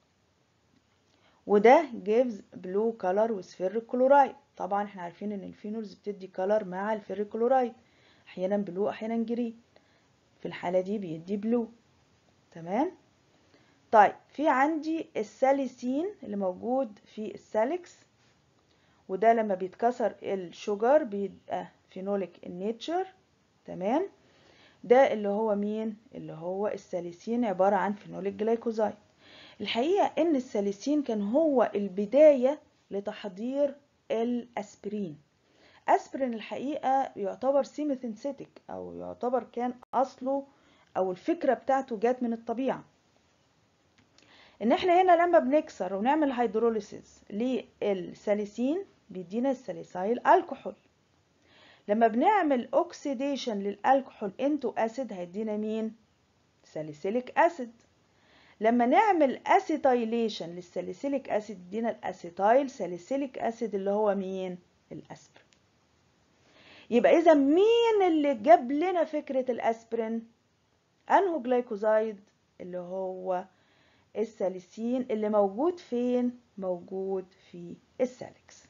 وده جيفز بلو كلر وسفير كلورايد طبعا احنا عارفين ان الفينولز بتدي كلر مع الفير كلورايد احيانا بلو احيانا جرين في الحالة دي بيدي بلو تمام طيب في عندي الساليسين اللي موجود في السالكس وده لما بيتكسر الشجر بيبقى فينوليك النيتشر تمام ده اللي هو مين اللي هو الساليسين عبارة عن فينوليك جلايكوزايد الحقيقة ان الساليسين كان هو البداية لتحضير الاسبرين اسبرين الحقيقة يعتبر سيميثينسيتك او يعتبر كان اصله او الفكرة بتاعته جات من الطبيعة ان احنا هنا لما بنكسر ونعمل هيدروليسيس للساليسين بيدينا الساليسايل الكحول لما بنعمل اوكسيديشن للالكحول انتو اسيد هيدينا مين ساليسيليك اسيد لما نعمل اسيتايليشن للساليسيليك اسيد يدينا الاسيتايل ساليسيليك اسيد اللي هو مين الاسبرين يبقى اذا مين اللي جاب لنا فكره الاسبرين انهو جلايكوزايد اللي هو الساليسين اللي موجود فين موجود في السالكس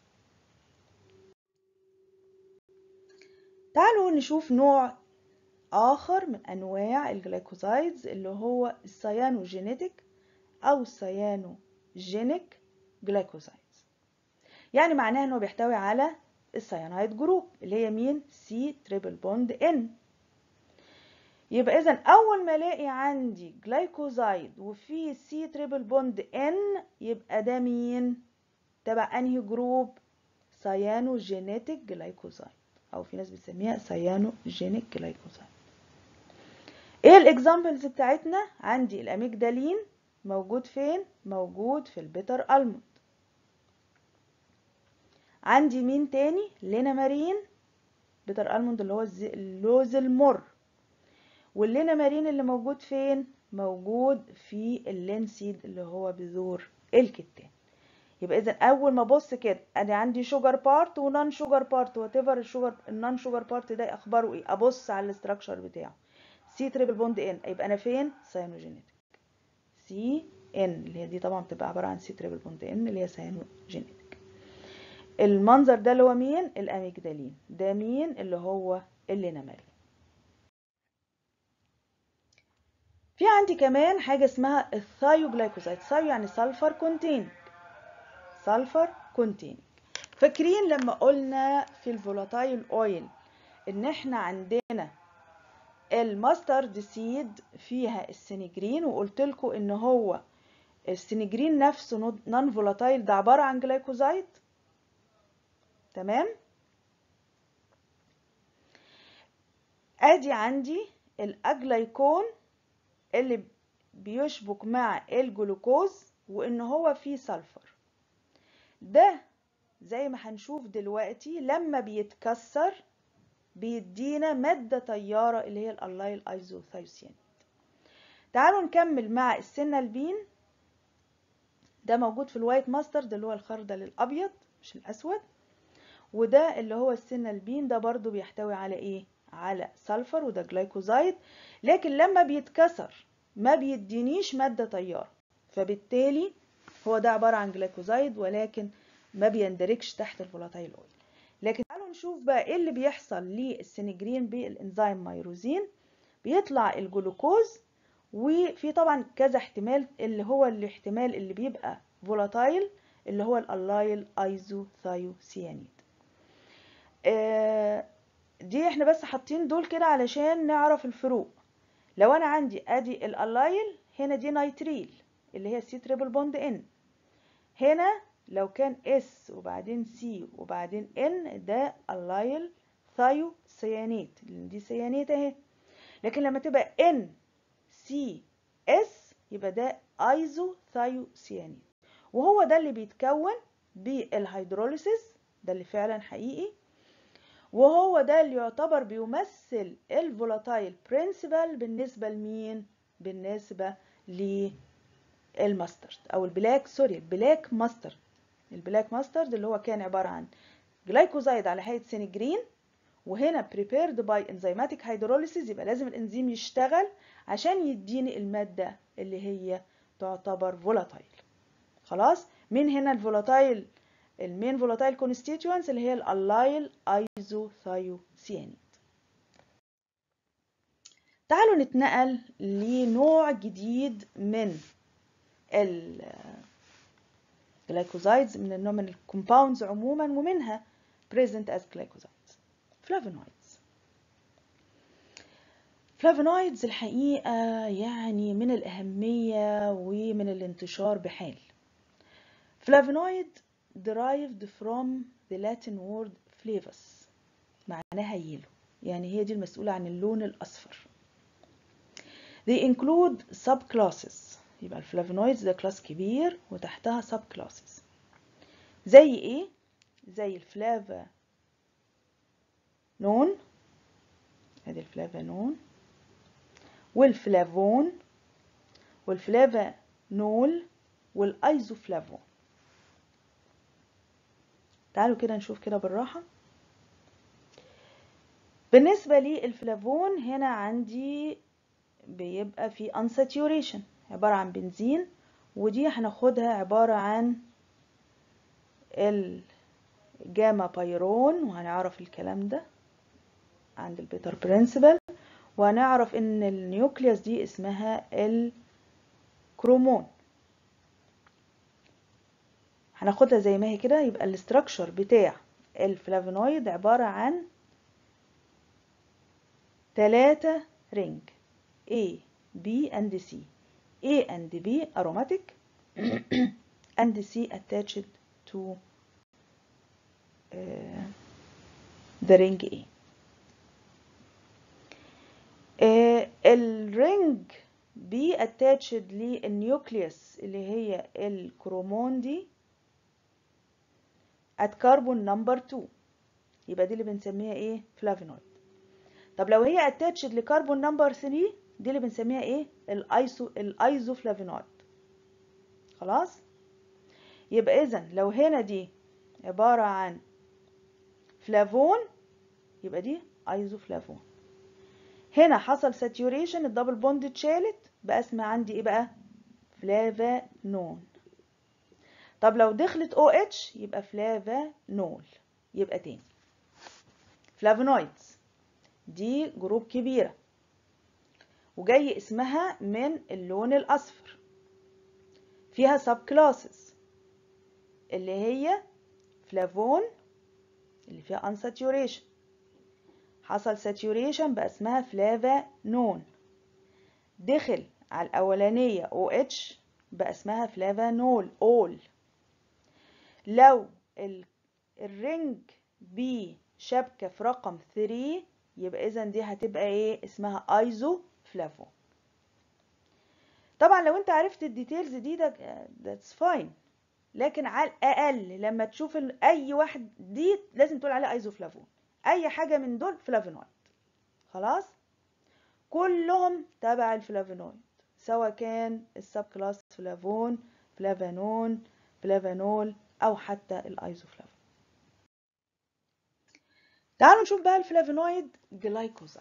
تعالوا نشوف نوع آخر من أنواع الجلايكوزايدز اللي هو السيانوجينيتك أو السيانوجينيك جلايكوزايدز يعني معناها إنه بيحتوي على السيانايد جروب اللي هي مين سي تريبل بوند ان يبقى إذا أول ما ألاقي عندي جلايكوزايد وفيه سي تريبل بوند ان يبقى ده مين تبع أنهي جروب سيانوجينيتك جلايكوزايد او في ناس بتسميها سيانوجينيك جلايكوزايد ايه الاكزامبلز بتاعتنا عندي الاميجدالين موجود فين موجود في البيتر الموند عندي مين تاني لينامارين بيتر الموند اللي هو اللوز المر واللينامارين اللي موجود فين موجود في اللينسيد اللي هو بذور الكتان يبقى اذا اول ما ابص كده انا عندي شوجر بارت ونون شوجر بارت وات ايفر الشوجر النون شوجر بارت ده اخباره ايه ابص على الاستراكشر بتاعه سي تريبل بوند ان يبقى انا فين ساينوجينيتك سي ان اللي هي دي طبعا بتبقى عباره عن سي تريبل بوند ان اللي هي ساينوجينيتك المنظر ده اللي هو مين الاميجدالين ده مين اللي هو اللينامارين في عندي كمان حاجه اسمها الثايوجلايكوزايد ثايو يعني سلفر كونتين سلفر كونتين فاكرين لما قلنا في الفولاتايل اويل ان احنا عندنا الماسترد سيد فيها السينجرين وقلت لكم ان هو السينجرين نفسه نون فولاتايل ده عباره عن جلايكوزايد تمام ادي عندي الاجلايكون اللي بيشبك مع الجلوكوز وان هو فيه سلفر ده زي ما هنشوف دلوقتي لما بيتكسر بيدينا مادة طيارة اللي هي الاللايل ايزوثايوسيانيد تعالوا نكمل مع السينالبين ده موجود في الوايت ماسترد اللي هو الخردل الابيض مش الاسود وده اللي هو السينالبين ده برضو بيحتوي على ايه على سلفر وده جلايكوزايد لكن لما بيتكسر ما بيدينيش مادة طيارة فبالتالي هو ده عبارة عن جلايكوزايد ولكن ما بيندرجش تحت الفولاتايل اويل لكن تعالوا نشوف بقى ايه اللي بيحصل للسينجرين بالانزيم مايروزين بيطلع الجلوكوز وفي طبعا كذا احتمال اللي هو الاحتمال اللي بيبقى فولاتايل اللي هو الاللايل ايزوثايوسيانيد آه دي احنا بس حاطين دول كده علشان نعرف الفروق لو انا عندي ادي الاللايل هنا دي نيتريل اللي هي سي تريبل بوند ان هنا لو كان اس وبعدين سي وبعدين ان ده اللايل ثايو سيانيت دي سيانيت اهي لكن لما تبقى ان سي اس يبقى ده ايزو ثايو سيانيت وهو ده اللي بيتكون بالهيدروليسيس ده اللي فعلا حقيقي وهو ده اللي يعتبر بيمثل الفولاتايل برنسبل بالنسبة لمين بالنسبة للماسترد او البلاك سوري البلاك ماسترد البلاك ماسترد اللي هو كان عبارة عن جلايكوزايد على هيئة سينجرين وهنا prepared by enzymatic hydrolysis يبقى لازم الانزيم يشتغل عشان يديني المادة اللي هي تعتبر فولاتايل خلاص من هنا الفولاتايل المين فولاتايل كونستيتوينتس اللي هي الاللايل ايزوثايوسيانيد تعالوا نتنقل لنوع جديد من الجلايكوزايدز من النوع من الكومباوندز عموما ومنها present as glycosides flavonoids flavonoids الحقيقة يعني من الأهمية ومن الانتشار بحال flavonoid derived from the Latin word flavus معناها يلو يعني هي دي المسؤولة عن اللون الأصفر they include subclasses يبقى الفلافونويدز ده كلاس كبير وتحتها subclasses زي ايه زي الفلافا نون ادي الفلافا نون والفلافون والفلافا نول والايزوفلافون تعالوا كده نشوف كده بالراحة بالنسبة للفلافون هنا عندي بيبقى في unsaturation عبارة عن بنزين ودي هناخدها عبارة عن الجاما بايرون وهنعرف الكلام ده عند البيتر برنسبل وهنعرف ان النيوكليوس دي اسمها الكرومون هناخدها زي ما هي كده يبقى الاستراكشر بتاع الفلافونويد عبارة عن ثلاثة رينج A B and C A and B aromatic and C attached to uh, the ring A uh, الرينج B attached للنيوكليوس اللي هي الكرومون دي at carbon number 2 يبقى دي اللي بنسميها ايه فلافينويد طب لو هي اتاتشد لكربون نمبر 3 دي اللي بنسميها ايه الايسو الايزوفلافينويد خلاص يبقى اذا لو هنا دي عباره عن فلافون يبقى دي ايزوفلافون هنا حصل ساتيوريشن الدبل بوند اتشالت بقى اسمها عندي ايه بقى فلافانون طب لو دخلت او اتش يبقى فلافانول يبقى تاني فلافونويدز دي جروب كبيرة وجاي اسمها من اللون الأصفر فيها سب كلاسز اللي هي فلافون اللي فيها unsaturation حصل saturation بقى اسمها فلافانون دخل على الأولانية OH بقى اسمها فلافانول أول لو الرينج بي شبكة في رقم 3 يبقى إذا دي هتبقى إيه اسمها ايزو فلافون طبعا لو انت عرفت الديتيلز دي ده that's فاين لكن على الأقل لما تشوف أي واحد دي لازم تقول عليه ايزو فلافون أي حاجة من دول فلافونويد خلاص كلهم تبع الفلافونويد سواء كان السب كلاس فلافون فلافانون فلافانول أو حتى الايزوفلافون تعالوا نشوف بقى الفلافونويد جلايكوزايد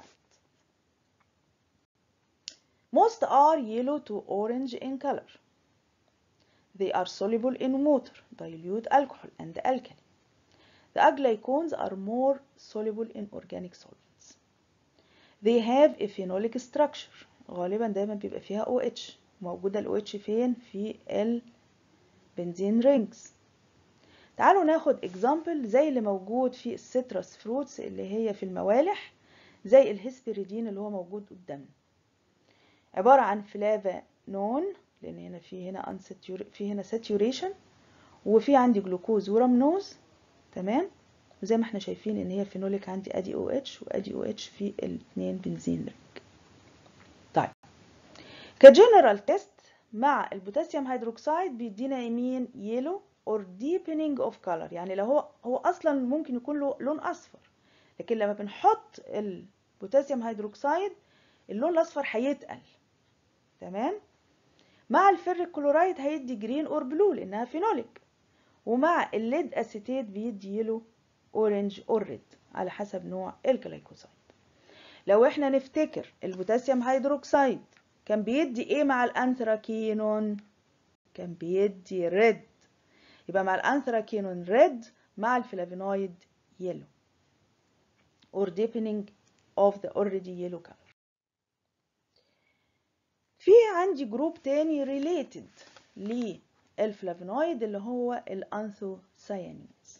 Most are yellow to orange in color. They are soluble in water, dilute alcohol, and alkali. The aglycones are more soluble in organic solvents. They have a phenolic structure. غالبا دايما بيبقى فيها OH. موجودة ال OH فين؟ في البنزين رينجز. تعالوا ناخد example زي اللي موجود في السيترس فروتس اللي هي في الموالح زي الهسبريدين اللي هو موجود قدامنا. عبارة عن فلافانون لأن هنا في هنا في هنا ساتيوريشن وفي عندي جلوكوز ورمنوز تمام وزي ما احنا شايفين ان هي فينوليك عندي ادي او اتش وادي او اتش في الاثنين بنزين رينج طيب كجنرال تيست مع البوتاسيوم هيدروكسيد بيدينا يمين يلو اور deepening اوف color يعني لو هو هو اصلا ممكن يكون له لون اصفر لكن لما بنحط البوتاسيوم هيدروكسيد اللون الاصفر هيتقل تمام مع الفيريك كلورايد هيدي جرين اور بلو لانها فينوليك ومع الليد اسيتيت بيدي يلو اورنج اور ريد على حسب نوع الجلايكوسايد لو احنا نفتكر البوتاسيوم هيدروكسيد كان بيدي ايه مع الانثراكينون كان بيدي ريد يبقى مع الانثراكينون ريد مع الفلافينويد يلو or deepening of the already yellow color في عندي جروب تاني related للفلافونويد اللي هو الانثوسيانينز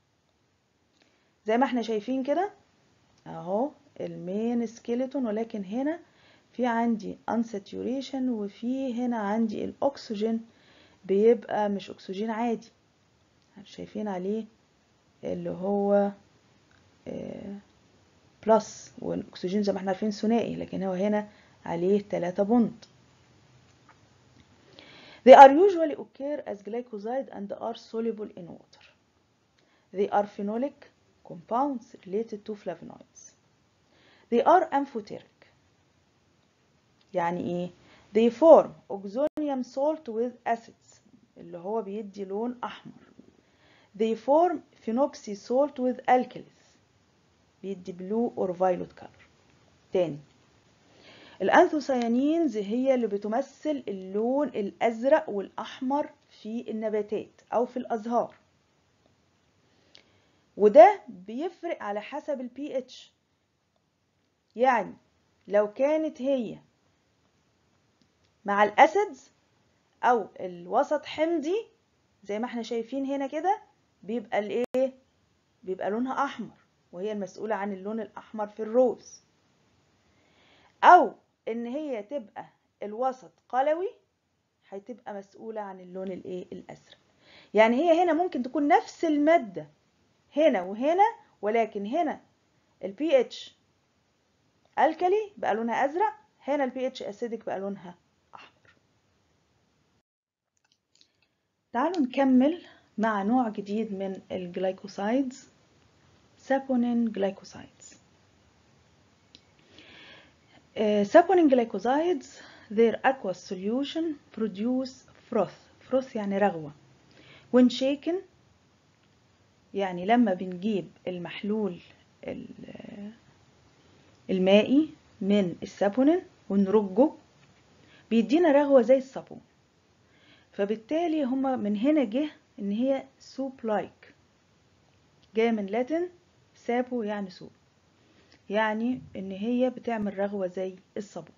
زي ما احنا شايفين كده اهو المين سكيلتون ولكن هنا في عندي unsaturation وفي هنا عندي الاكسجين بيبقى مش اكسجين عادي شايفين عليه اللي هو بلس والاكسجين زي ما احنا عارفين ثنائي لكن هو هنا عليه 3 بوند They are usually occur as glycoside and are soluble in water. They are phenolic compounds related to flavonoids. They are amphoteric. يعني ايه؟ They form oxonium salt with acids اللي هو بيدي لون أحمر. They form phenoxy salt with alkalis بيدي blue or violet color. تاني الأنثوسيانينز هي اللي بتمثل اللون الأزرق والأحمر في النباتات أو في الأزهار وده بيفرق على حسب البي اتش يعني لو كانت هي مع الأسيدز أو الوسط حمضي زي ما احنا شايفين هنا كده بيبقى الايه بيبقى لونها أحمر وهي المسؤولة عن اللون الأحمر في الروز أو ان هي تبقى الوسط قلوي هتبقى مسؤولة عن اللون الايه الازرق يعني هي هنا ممكن تكون نفس المادة هنا وهنا ولكن هنا البي اتش الكلي بقى لونها ازرق هنا البي اتش اسيدك بقى لونها احمر تعالوا نكمل مع نوع جديد من الجلايكوسايدز سابونين جلايكوسايدز Uh, saponin glycosides their aqueous solution produce froth froth يعني رغوة when shaken يعني لما بنجيب المحلول المائي من السابونين ونرجه بيدينا رغوة زي الصابون فبالتالي هما من هنا جه ان هي soup like جاية من لاتن سابو يعني سوب يعني ان هي بتعمل رغوة زي الصابون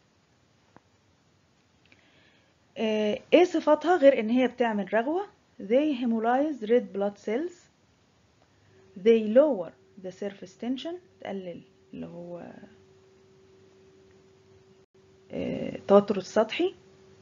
ايه صفاتها غير ان هي بتعمل رغوة they hemolyze red blood cells they lower the surface tension تقلل اللي هو التوتر السطحي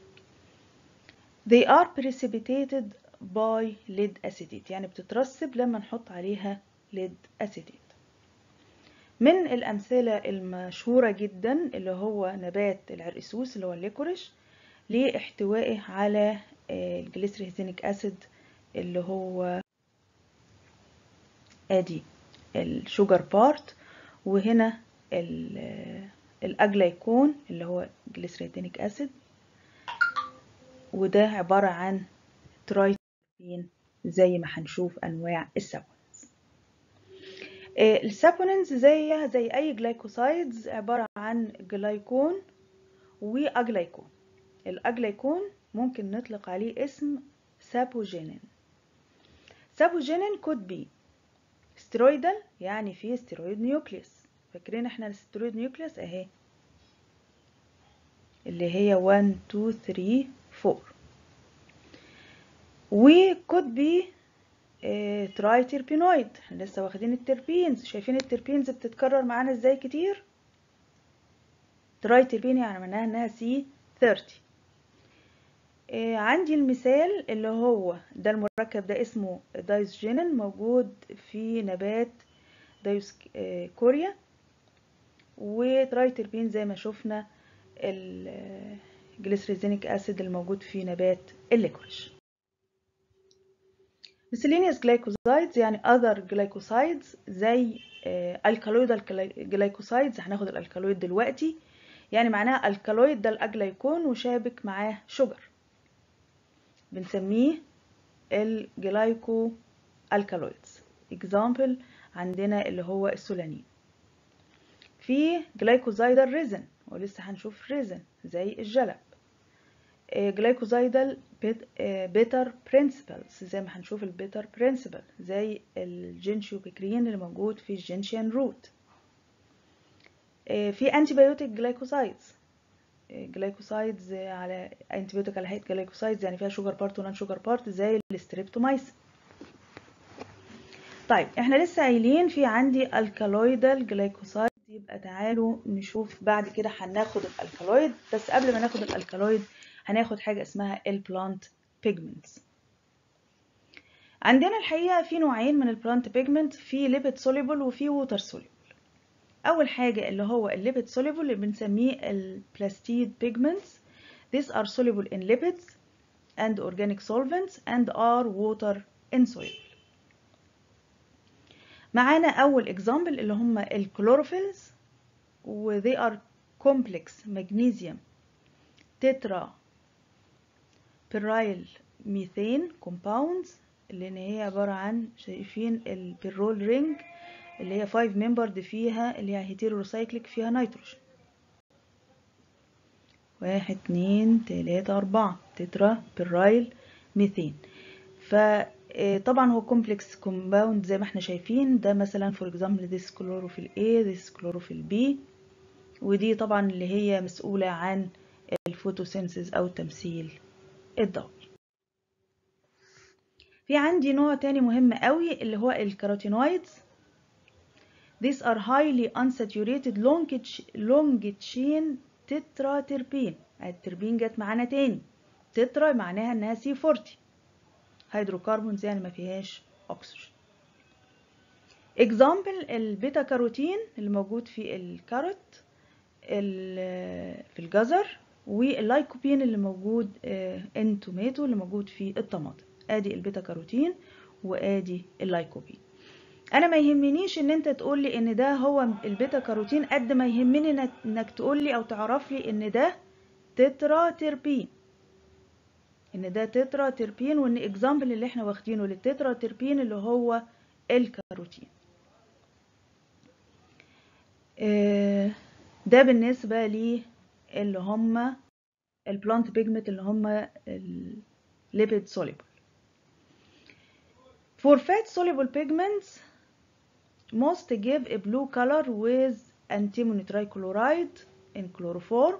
they are precipitated by lead acetate يعني بتترسب لما نحط عليها lead acetate من الأمثلة المشهورة جدا اللي هو نبات العرقسوس اللي هو الليكوريش لاحتوائه على الجليسريزينيك أسيد اللي هو ادي الشوجر بارت وهنا الأجلايكون اللي هو جليسريزينيك أسيد وده عبارة عن ترايتين زي ما هنشوف أنواع السبب السابونينز زيها زي اي جلايكوسايدز عبارة عن جلايكون واجلايكون الاجلايكون ممكن نطلق عليه اسم سابوجينين سابوجينين كود بي ستيرويدال يعني فيه ستيرويد نيوكليوس فاكرين احنا الستيرويد نيوكليوس اهي اللي هي 1 2 3 4 وكود بي تراي تربينويد احنا لسه واخدين التربينز شايفين التربينز بتتكرر معانا ازاي كتير تراي تربين يعني معناها انها سي 30 اه عندي المثال اللي هو ده المركب ده اسمه دايسجينين موجود في نبات دايوس اه كوريا وتراي تربين زي ما شفنا الجليسريزينيك اسيد الموجود في نبات الليكوريش miscellaneous glycosides يعني other glycosides زي alkaloidal glycosides هناخد الالكالويد دلوقتي يعني معناها الكالويد ده الاجلايكون وشابك معاه شجر بنسميه الجلايكو الكالويدز example عندنا اللي هو السولانين في جلايكوزايدال ريزن ولسه هنشوف ريزن زي الجلب جلايكوزايدال بيتر برينسيبلز زي ما هنشوف البيتر برينسيبل زي الجينشيوبيكرين اللي موجود في الجينشيان روت في انتي بايوتيك جلايكوسايدز جلايكوسايدز على انتبيوتيك على هيئه جلايكوسايدز يعني فيها شوجر بارت ونان شوجر بارت زي الستريبتومايسين طيب احنا لسه قايلين في عندي الكالويدال جلايكوسايد يبقى تعالوا نشوف بعد كده هناخد الالكالويد بس قبل ما ناخد الالكالويد هناخد حاجه اسمها البلانت بيجمنتس عندنا الحقيقه في نوعين من البلانت بيجمنت في ليبيد سوليبل وفي ووتر سوليبل اول حاجه اللي هو الليبيد سوليبل اللي بنسميه البلاستيد بيجمنتس these are soluble in lipids and organic solvents and are water insoluble معانا اول اكزامبل اللي هم الكلوروفيلز و they are complex magnesium tetra pyryl methane compounds اللي هي عبارة عن شايفين البيرول رينج اللي هي 5 ممبرد فيها اللي هي هيتيروسايكليك فيها نيتروجين واحد اتنين تلاتة أربعة تترا بيرايل ميثين فطبعا هو كومبلكس كومباوند زي ما احنا شايفين ده مثلا فور اكزامبل ذيس كلوروفيل A ذيس كلوروفيل B ودي طبعا اللي هي مسؤولة عن الفوتوسينسيس أو تمثيل الضوء في عندي نوع تاني مهم قوي اللي هو الكاروتينويدز These are highly unsaturated long long chain tetraterpene التربين جت معانا تاني تترا معناها انها سي 40 هيدروكربونز يعني ما فيهاش اكسجين اكزامبل البيتا كاروتين اللي موجود في الكاروت في الجزر واللايكوبين اللي موجود ان توماتو اللي موجود في الطماطم ادي البيتا كاروتين وادي اللايكوبين انا ما يهمنيش ان انت تقول لي ان ده هو البيتا كاروتين قد ما يهمني انك تقول لي او تعرف لي ان ده تترا تربين ان ده تترا تربين وان اكزامبل اللي احنا واخدينه للتترا تربين اللي هو الكاروتين ده بالنسبه لي اللي هم البلانت بيجمنت اللي هم الليبيد soluble For fat soluble pigments most give a blue color with antimony trichloride in chloroform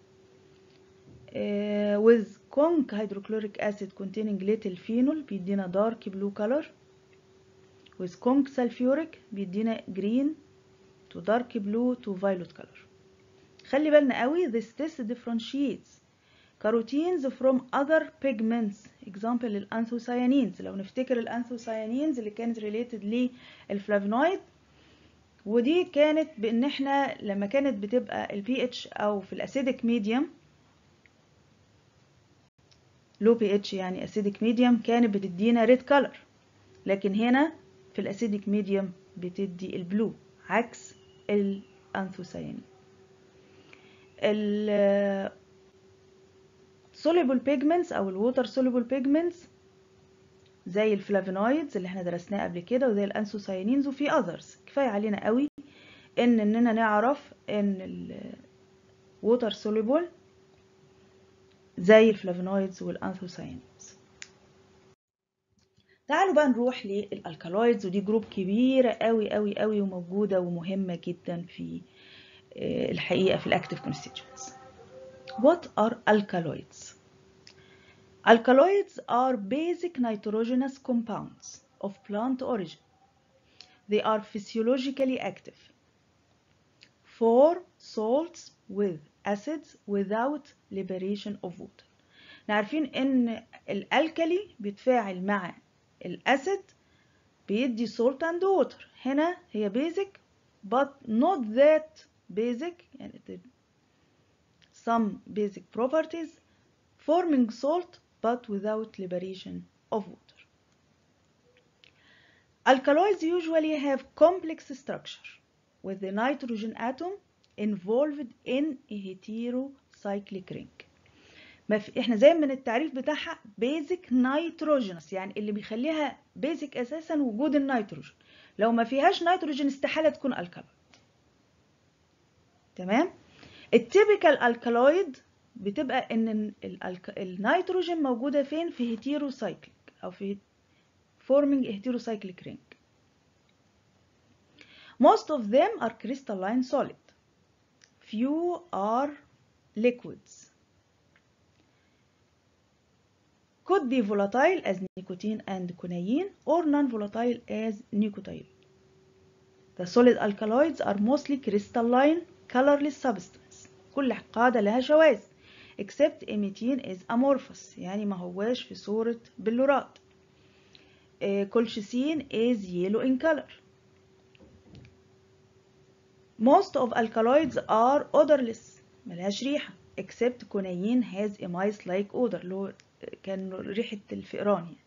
uh, with conc hydrochloric acid containing little phenol بيدينا dark blue color with conc sulfuric بيدينا green to dark blue to violet color خلي بالنا قوي this test differentiates carotenes from other pigments example الانثوسيانينز لو نفتكر الانثوسيانينز اللي كانت related للفلافونويد ودي كانت بان احنا لما كانت بتبقى البي اتش او في الاسيدك ميديوم لو بي اتش يعني اسيدك ميديوم كانت بتدينا ريد كولر لكن هنا في الاسيدك ميديوم بتدي البلو عكس الانثوسيانين ال soluble pigments او الووتر soluble pigments زي الفلافونويدز اللي احنا درسناه قبل كده وزي الانثوسيانينز وفي others كفايه علينا قوي ان اننا نعرف ان الووتر soluble زي الفلافونويدز والانثوسيانينز تعالوا بقى نروح للالكالويدز ودي جروب كبيره قوي قوي قوي وموجوده ومهمه جدا في الحقيقه في الاكتيف constituents What are alkaloids? Alkaloids are basic nitrogenous compounds of plant origin. They are physiologically active. Four salts with acids without liberation of water. عارفين ان الالكالي بيتفاعل مع الاسيد بيدي salt and water هنا هي basic but not that basic يعني some basic properties forming salt but without liberation of water. Alkaloids usually have complex structure with the nitrogen atom involved in a heterocyclic ring. ما في احنا زي من التعريف بتاعها basic nitrogenous يعني اللي بيخليها basic اساسا وجود النيتروجين لو ما فيهاش نيتروجين استحالة تكون الكالويد تمام التيبيكال الكالويد بتبقى ان النيتروجين موجودة فين في هيتيروسايكليك او في forming a heterocyclic ring most of them are crystalline solid few are liquids could be volatile as nicotine and quinine or non-volatile as nicotine. The solid alkaloids are mostly crystalline colorless substance كل قاعدة لها شواذ except emetine is amorphous يعني ما هواش في صورة بلورات colchicine is yellow in color most of alkaloids are odorless ملهاش ريحة except quinine has a mice like odor اللي هو كان ريحة الفئران يعني.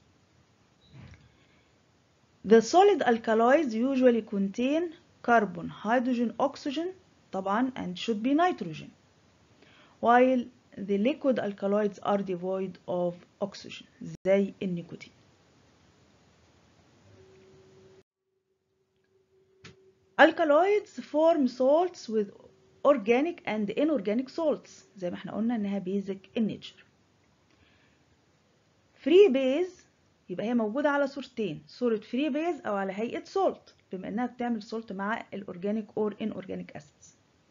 The solid alkaloids usually contain carbon, hydrogen, oxygen طبعا and should be nitrogen while the liquid alkaloids are devoid of oxygen زي النيكوتين Alkaloids form salts with organic and inorganic salts زي ما احنا قلنا انها basic in nature فري بيز يبقى هي موجودة على صورتين صورة فري بيز أو على هيئة سولت بما إنها بتعمل سولت مع الأورجانيك أور inorganic acids.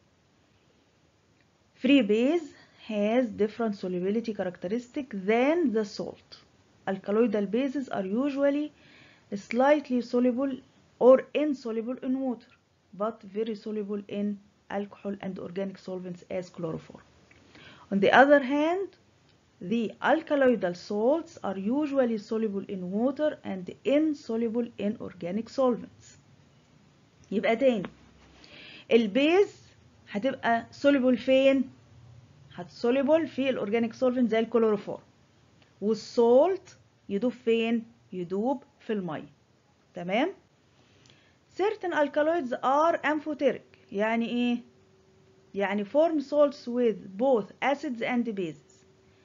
Free base has different solubility characteristic than the salt. Alkaloidal bases are usually slightly soluble or insoluble in water but very soluble in alcohol and organic solvents as chloroform. On the other hand, The alkaloidal salts are usually soluble in water and insoluble in organic solvents. يبقى تاني البيز هتبقى soluble فين؟ هتسوليبل في الاورجانيك سولفنت زي الكلوروفورم والسولت يدوب فين؟ يدوب في المية تمام؟ certain alkaloids are amphoteric يعني ايه؟ يعني form salts with both acids and bases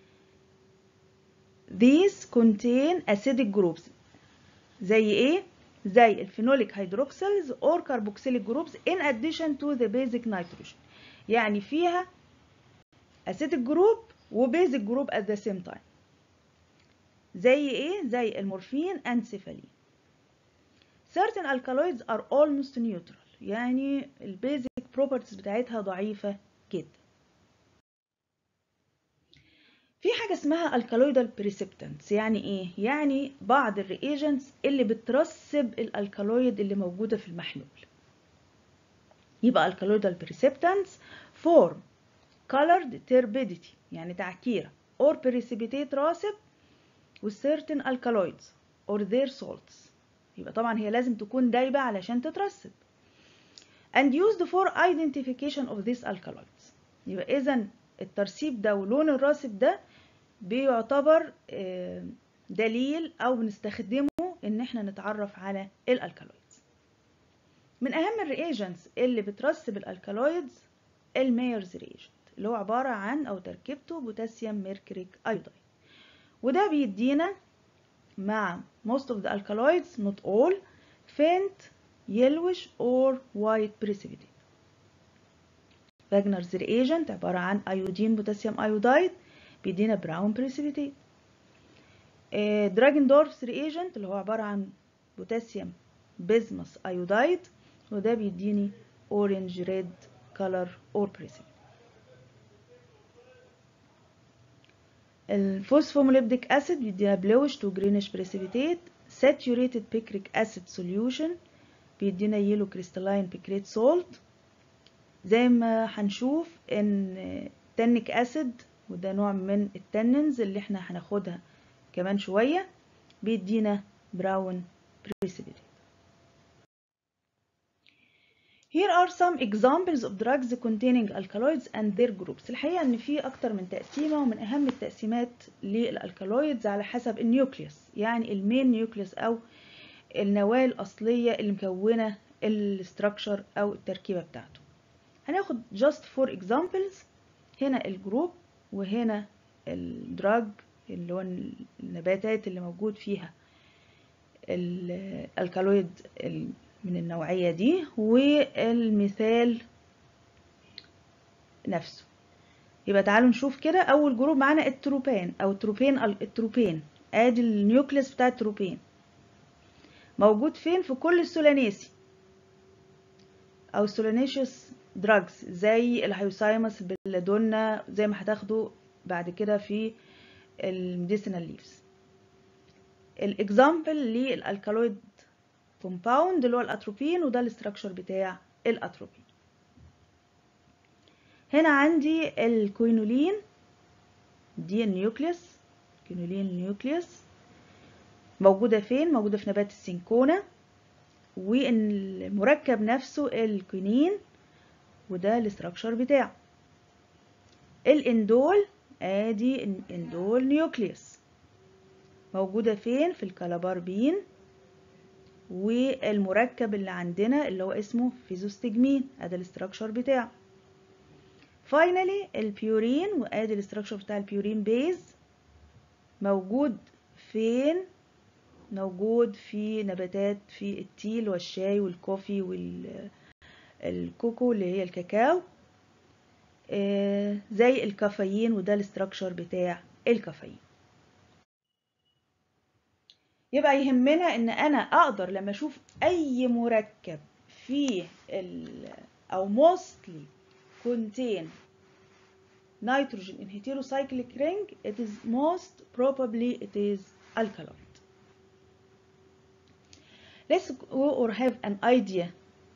These contain acidic groups زي ايه؟ زي الفينوليك hydroxyls or carboxylic groups in addition to the basic nitrogen يعني فيها acidic group و basic group at the same time زي ايه؟ زي المورفين and cephalene certain alkaloids are almost neutral يعني البيزك properties بتاعتها ضعيفة جدا في حاجة اسمها الكالويدال بريسبتنتس يعني ايه؟ يعني بعض الرياجنتس اللي بترسب الالكالويد اللي موجودة في المحلول يبقى الكالويدال بريسبتنتس فورم colored turbidity يعني تعكيرة or precipitate راسب with certain alkaloids or their salts يبقى طبعا هي لازم تكون دايبة علشان تترسب and used for identification of these alkaloids يبقى إذا الترسيب ده ولون الراسب ده بيعتبر دليل او بنستخدمه ان احنا نتعرف على الالكالويدز من اهم الرياجنتس اللي بترسب الالكالويدز الميرز رياجنت اللي هو عبارة عن او تركيبته بوتاسيوم ميركوريك ايودايد وده بيدينا مع most of the alkaloids not all faint yellowish or white precipitate فاجنرز رياجنت عبارة عن ايودين بوتاسيوم ايودايد بيدينا براون بريسيبيتيت دراجندورفز رياجنت اللي هو عبارة عن بوتاسيوم بيزمس ايودايد وده بيديني اورنج ريد كولر اور بريسيبيتيت الفوسفوموليبديك اسيد بيدينا بلوش تو جرينش بريسيبيتيت saturated picric acid solution بيدينا يلو كريستالاين بيكريت سولت زي ما هنشوف ان تانيك اسيد وده نوع من التننز اللي احنا هناخدها كمان شوية بيدينا براون precipitate. Here are some examples of drugs containing alkaloids and their groups. الحقيقة ان في اكتر من تقسيمة ومن اهم التقسيمات للالكالويدز على حسب النيوكليوس يعني المين نيوكليوس او النواة الاصلية اللي مكونة الستراكشر او التركيبة بتاعته. هناخد just for examples هنا الجروب وهنا الدراج اللي هو النباتات اللي موجود فيها الالكالويد من النوعية دي والمثال نفسه يبقى تعالوا نشوف كده اول جروب معانا التروبان او التروبين التروبين ادي النيوكليس بتاع التروبين موجود فين في كل السولانيسي او السولانيشيوس دراجز زي الهيوسايمس البلدونا زي ما هتاخدوا بعد كده في الميديسينال ليفز الاكزامبل للالكالويد كومباوند اللي هو الاتروبين وده الاستراكشر بتاع الاتروبين هنا عندي الكوينولين دي النيوكليوس كوينولين نيوكليوس موجودة فين؟ موجودة في نبات السينكونا والمركب نفسه الكوينين وده الاستراكشر بتاعه الاندول ادي الاندول نيوكليوس موجودة فين؟ في الكالاباربين والمركب اللي عندنا اللي هو اسمه فيزوستجمين ادي الاستراكشر بتاعه فاينلي البيورين وادي الاستراكشر بتاع البيورين بيز موجود فين موجود في نباتات في التيل والشاي والكوفي والكوكو اللي هي الكاكاو زي الكافيين وده الاستراكشر بتاع الكافيين يبقى يهمنا ان انا اقدر لما اشوف اي مركب فيه او mostly contain nitrogen in heterocyclic ring it is most probably it is alkaloid let's go or have an idea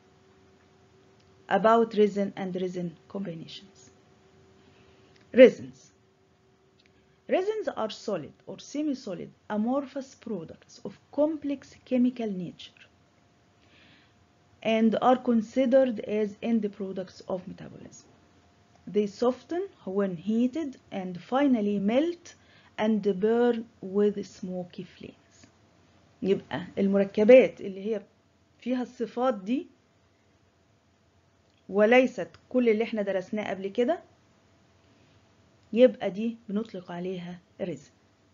about resin and resin combinations resins resins are solid or semi-solid amorphous products of complex chemical nature and are considered as end products of metabolism. They soften when heated and finally melt and burn with smoky flames. يبقى المركبات اللي هي فيها الصفات دي وليست كل اللي احنا درسناه قبل كده يبقى دي بنطلق عليها ريزن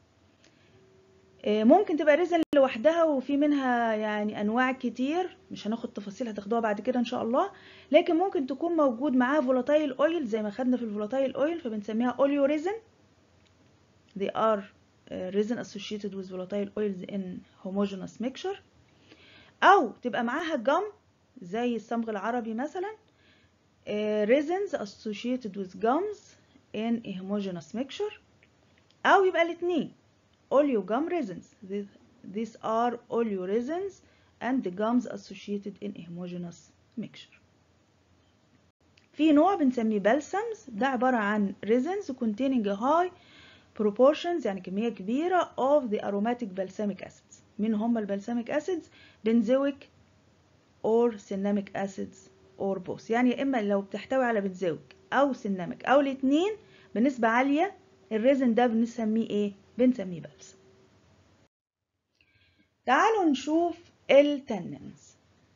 ممكن تبقى ريزن لوحدها وفي منها يعني انواع كتير مش هناخد تفاصيل هتاخدوها بعد كده ان شاء الله لكن ممكن تكون موجود معاها فولاتايل اويل زي ما خدنا في الفولاتايل اويل فبنسميها اوليو ريزن they are resin associated with volatile oils in homogeneous mixture او تبقى معاها جم زي الصمغ العربي مثلا resins associated with gums in a homogeneous mixture او يبقى الاثنين oleogum resins these are oleoresins and the gums associated in a homogeneous mixture في نوع بنسميه balsams ده عبارة عن resins containing a high proportions يعني كمية كبيرة of the aromatic balsamic acids مين هم البلساميك acids benzoic or cinnamic acids or both يعني يا إما لو بتحتوي على بنزويك أو سيناميك أو الاتنين بنسبة عالية الريزن ده بنسميه ايه؟ بنسميه بلسم تعالوا نشوف التننز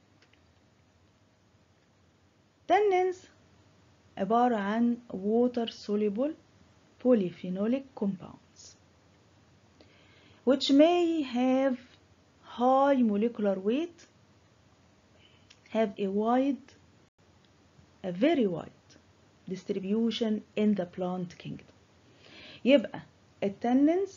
تننز عبارة عن water soluble polyphenolic compounds which may have high molecular weight have a wide a very wide distribution in the plant kingdom يبقى التننز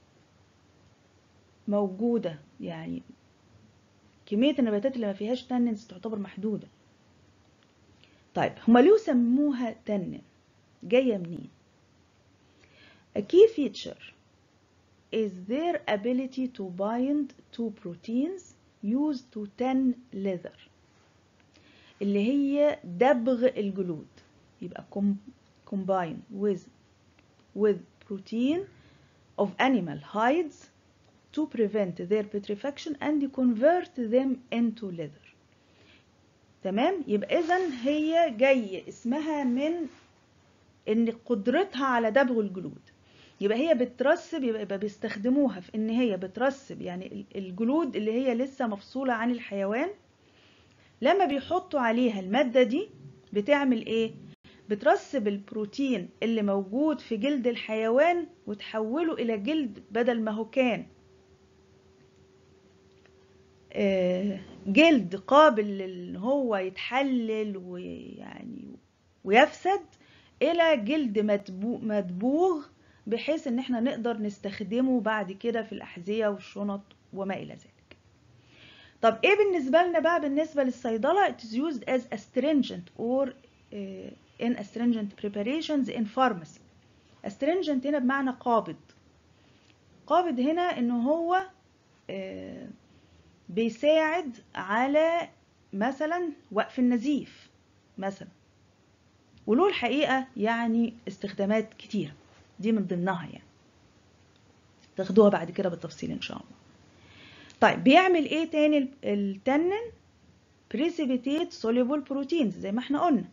موجودة يعني كمية النباتات اللي ما فيهاش تننز تعتبر محدودة طيب هما ليه سموها تنن جاية منين A key feature is their ability to bind to proteins used to tan leather اللي هي دبغ الجلود يبقى combine with with protein of animal hides to prevent their putrefaction and convert them into leather تمام يبقى اذا هي جاي اسمها من ان قدرتها على دبغ الجلود يبقى هي بترسب يبقى, يبقى بيستخدموها في ان هي بترسب يعني الجلود اللي هي لسه مفصولة عن الحيوان لما بيحطوا عليها المادة دي بتعمل ايه بترسب البروتين اللي موجود في جلد الحيوان وتحوله الى جلد بدل ما هو كان جلد قابل ان هو يتحلل ويعني ويفسد الى جلد مدبوغ بحيث ان احنا نقدر نستخدمه بعد كده في الاحذيه والشنط وما الى ذلك طب ايه بالنسبه لنا بقى بالنسبه للصيدله it is used as astringent or in astringent preparations in pharmacy astringent هنا بمعنى قابض قابض هنا ان هو آه، بيساعد على مثلا وقف النزيف مثلا وله الحقيقة يعني استخدامات كتيرة دي من ضمنها يعني تاخدوها بعد كده بالتفصيل ان شاء الله طيب بيعمل ايه تاني التنن precipitate soluble proteins زي ما احنا قلنا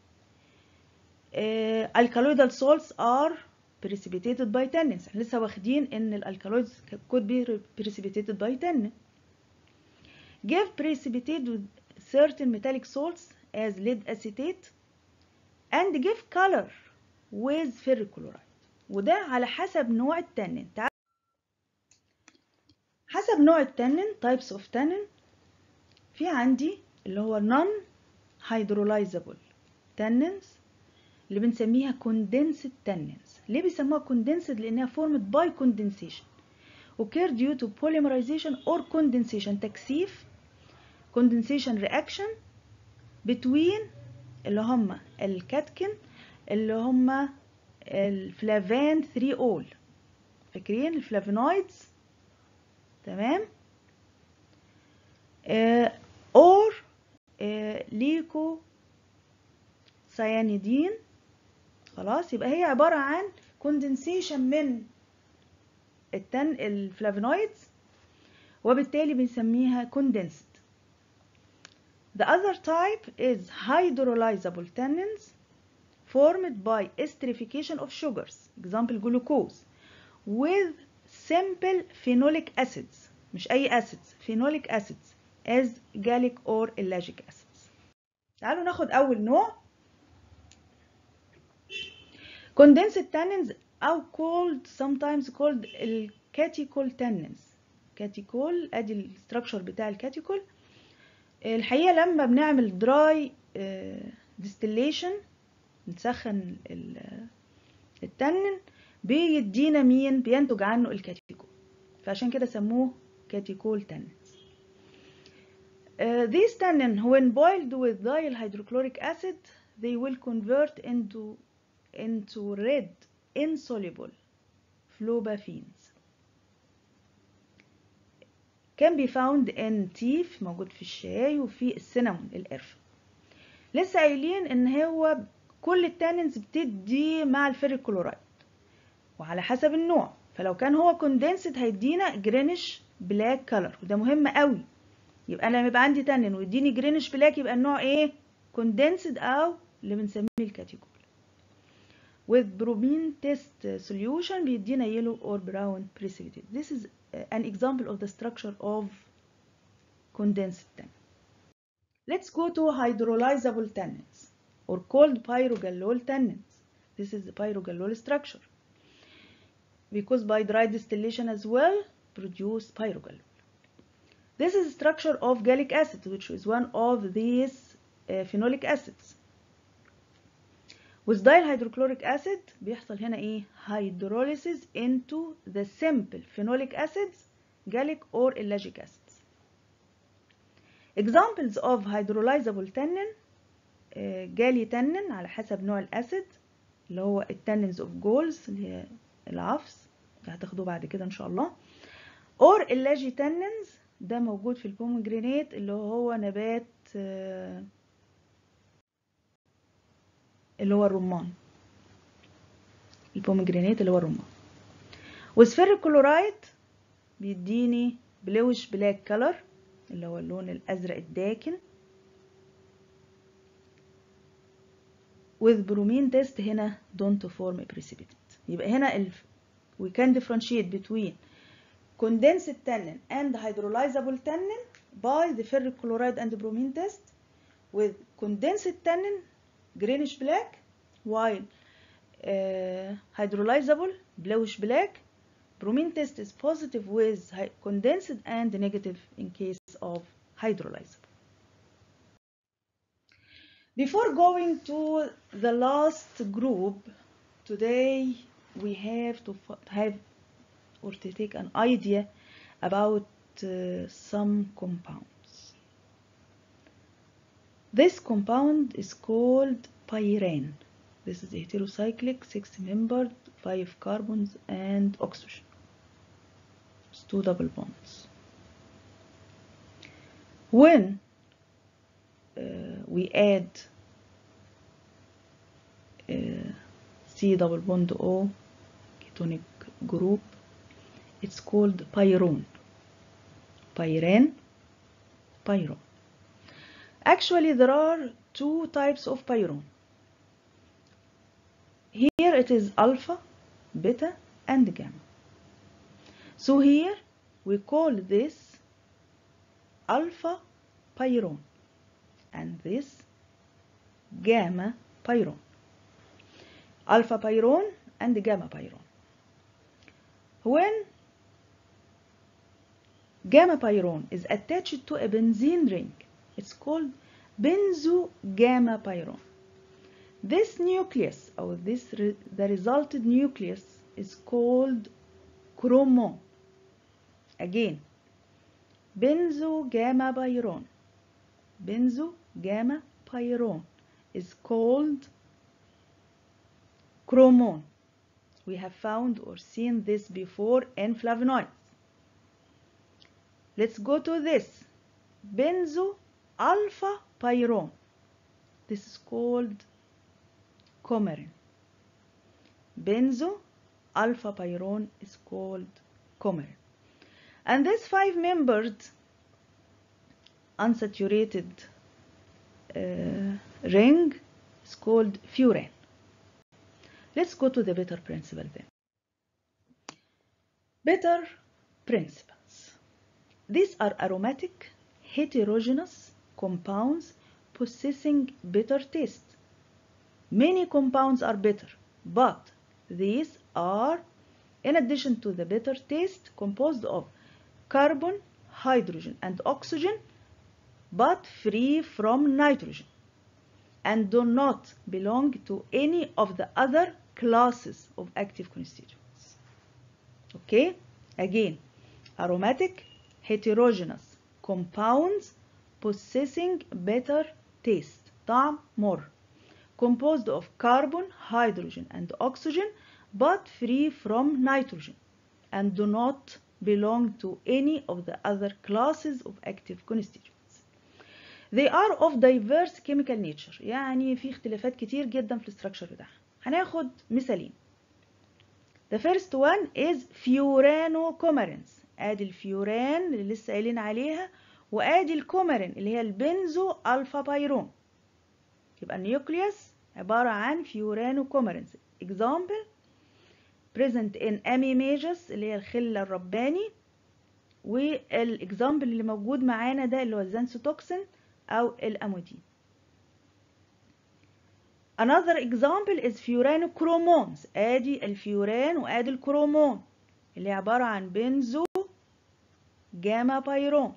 آه alkaloidal salts are precipitated by tannins احنا لسه واخدين ان الالكالويدز could be precipitated by tannin give precipitate with certain metallic salts as lead acetate and give color with ferric chloride وده على حسب نوع التنين حسب نوع التنين types of tannin في عندي اللي هو non hydrolyzable tannins اللي بنسميها condensed tannins ليه بيسموها condensed لانها formed by condensation occur due to polymerization or condensation تكثيف condensation reaction between اللي هم الكاتكن اللي هم الفلافان 3 اول فاكرين الفلافونويدز تمام آه اور آه ليكو سيانيدين خلاص يبقى هي عبارة عن كوندنسيشن من التن الفلافونويدز وبالتالي بنسميها condensed The other type is hydrolyzable tannins formed by esterification of sugars, example glucose, with simple phenolic acids, مش أي acids, phenolic acids as gallic or ellagic acids. تعالوا ناخد أول نوع condensed tannins أو called sometimes called الكاتيكول tannins. كاتيكول أدي الستراكشر بتاع الكاتيكول الحقيقة لما بنعمل دراي ديستليشن نسخن التنن بيدينا مين بينتج عنه الكاتيكول فعشان كده سموه كاتيكول tannins uh, these tannin when boiled with dial hydrochloric acid they will convert into into red insoluble flobafenes can be found in tea موجود في الشاي وفي السينامون القرفة لسه قايلين ان هو كل التانينز بتدي مع الفيريك كلورايد وعلى حسب النوع فلو كان هو كوندنسد هيدينا جرينش بلاك كلر وده مهم قوي يبقى انا لما يبقى عندي تانين ويديني جرينش بلاك يبقى النوع ايه كوندنسد او اللي بنسميه الكاتيكول with bromine test solution بيدينا yellow or brown precipitate this is an example of the structure of condensed tannin. Let's go to hydrolyzable tannins or called pyrogallol tannins. This is the pyrogallol structure because by dry distillation as well produce pyrogallol. This is the structure of gallic acid which is one of these uh, phenolic acids. With dihydrochloric acid بيحصل هنا ايه hydrolysis into the simple phenolic acids gallic or ellagic acids examples of hydrolyzable tannin جالي تنن على حسب نوع الاسيد اللي هو التننز اوف جولز اللي هي العفص اللي هتاخدوه بعد كده ان شاء الله اور اللاجي تننز ده موجود في البومجرينيت اللي هو نبات اللي هو الرمان البومجرينيت اللي هو الرمان وسفير الكلورايد بيديني بلوش بلاك كلر اللي هو اللون الازرق الداكن with bromine test هنا don't form a precipitate يبقى هنا ال we can differentiate between condensed tannin and hydrolyzable tannin by the ferric chloride and bromine test with condensed tannin greenish black while uh, hydrolyzable bluish black bromine test is positive with condensed and negative in case of hydrolyzable before going to the last group today we have to have or to take an idea about uh, some compounds this compound is called pyrene this is heterocyclic six membered five carbons and oxygen it's two double bonds when uh, we add uh, C double bond O ketonic group it's called pyrone pyrene pyrone actually there are two types of pyrone here it is alpha beta and gamma so here we call this alpha pyrone and this gamma pyrone alpha pyrone and gamma pyrone when gamma pyrone is attached to a benzene ring it's called benzo gamma pyrone this nucleus or this re the resulted nucleus is called chromon again benzo gamma pyrone benzo gamma pyrone is called chromon we have found or seen this before in flavonoids let's go to this benzo alpha pyrone this is called coumarin benzo alpha pyrone is called coumarin and this five membered unsaturated uh, ring is called furan let's go to the better principle then better principles these are aromatic heterogeneous compounds possessing bitter taste many compounds are bitter but these are in addition to the bitter taste composed of carbon hydrogen and oxygen but free from nitrogen and do not belong to any of the other classes of active constituents okay again aromatic heterogeneous compounds possessing better taste طعم مر composed of carbon hydrogen and oxygen but free from nitrogen and do not belong to any of the other classes of active constituents they are of diverse chemical nature يعني في اختلافات كتير جدا في الاستراكشر بتاعها هناخد مثالين the first one is furanocoumarins ادي الفيوران اللي لسه قايلين عليها وادي الكومارين اللي هي البنزو الفا بايرون يبقى النيوكليوس عبارة عن فيورانوكومارينز example present in amymagus اللي هي الخلة الرباني والاكزامبل اللي موجود معانا ده اللي هو الزنسوتوكسين او الامودين another example is furanochromons ادي الفيوران وادي الكرومون اللي عبارة عن بنزو جاما بايرون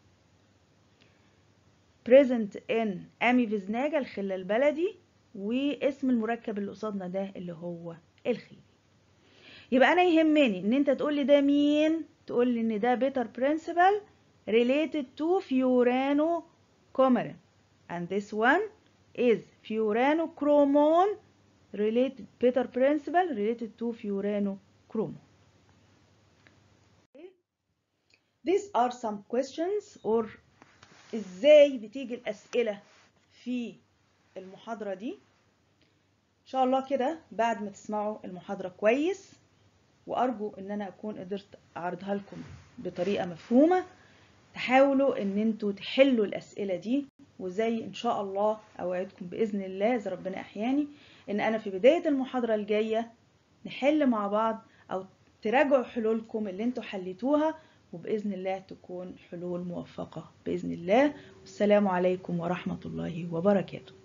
present in اميفيزناجا الخلة البلدي واسم المركب اللي قصادنا ده اللي هو الخيل يبقى انا يهمني ان انت تقول لي ده مين تقول لي ان ده better principle related to furanocoumarin and this one is furanochromone related better principle related to furanochromone these are some questions or ازاي بتيجي الاسئله في المحاضره دي ان شاء الله كده بعد ما تسمعوا المحاضره كويس وارجو ان انا اكون قدرت اعرضها لكم بطريقه مفهومه تحاولوا ان انتوا تحلوا الاسئله دي وزي ان شاء الله اوعدكم باذن الله اذا ربنا احياني ان انا في بدايه المحاضره الجايه نحل مع بعض او تراجعوا حلولكم اللي انتوا حليتوها وبإذن الله تكون حلول موفقة بإذن الله والسلام عليكم ورحمة الله وبركاته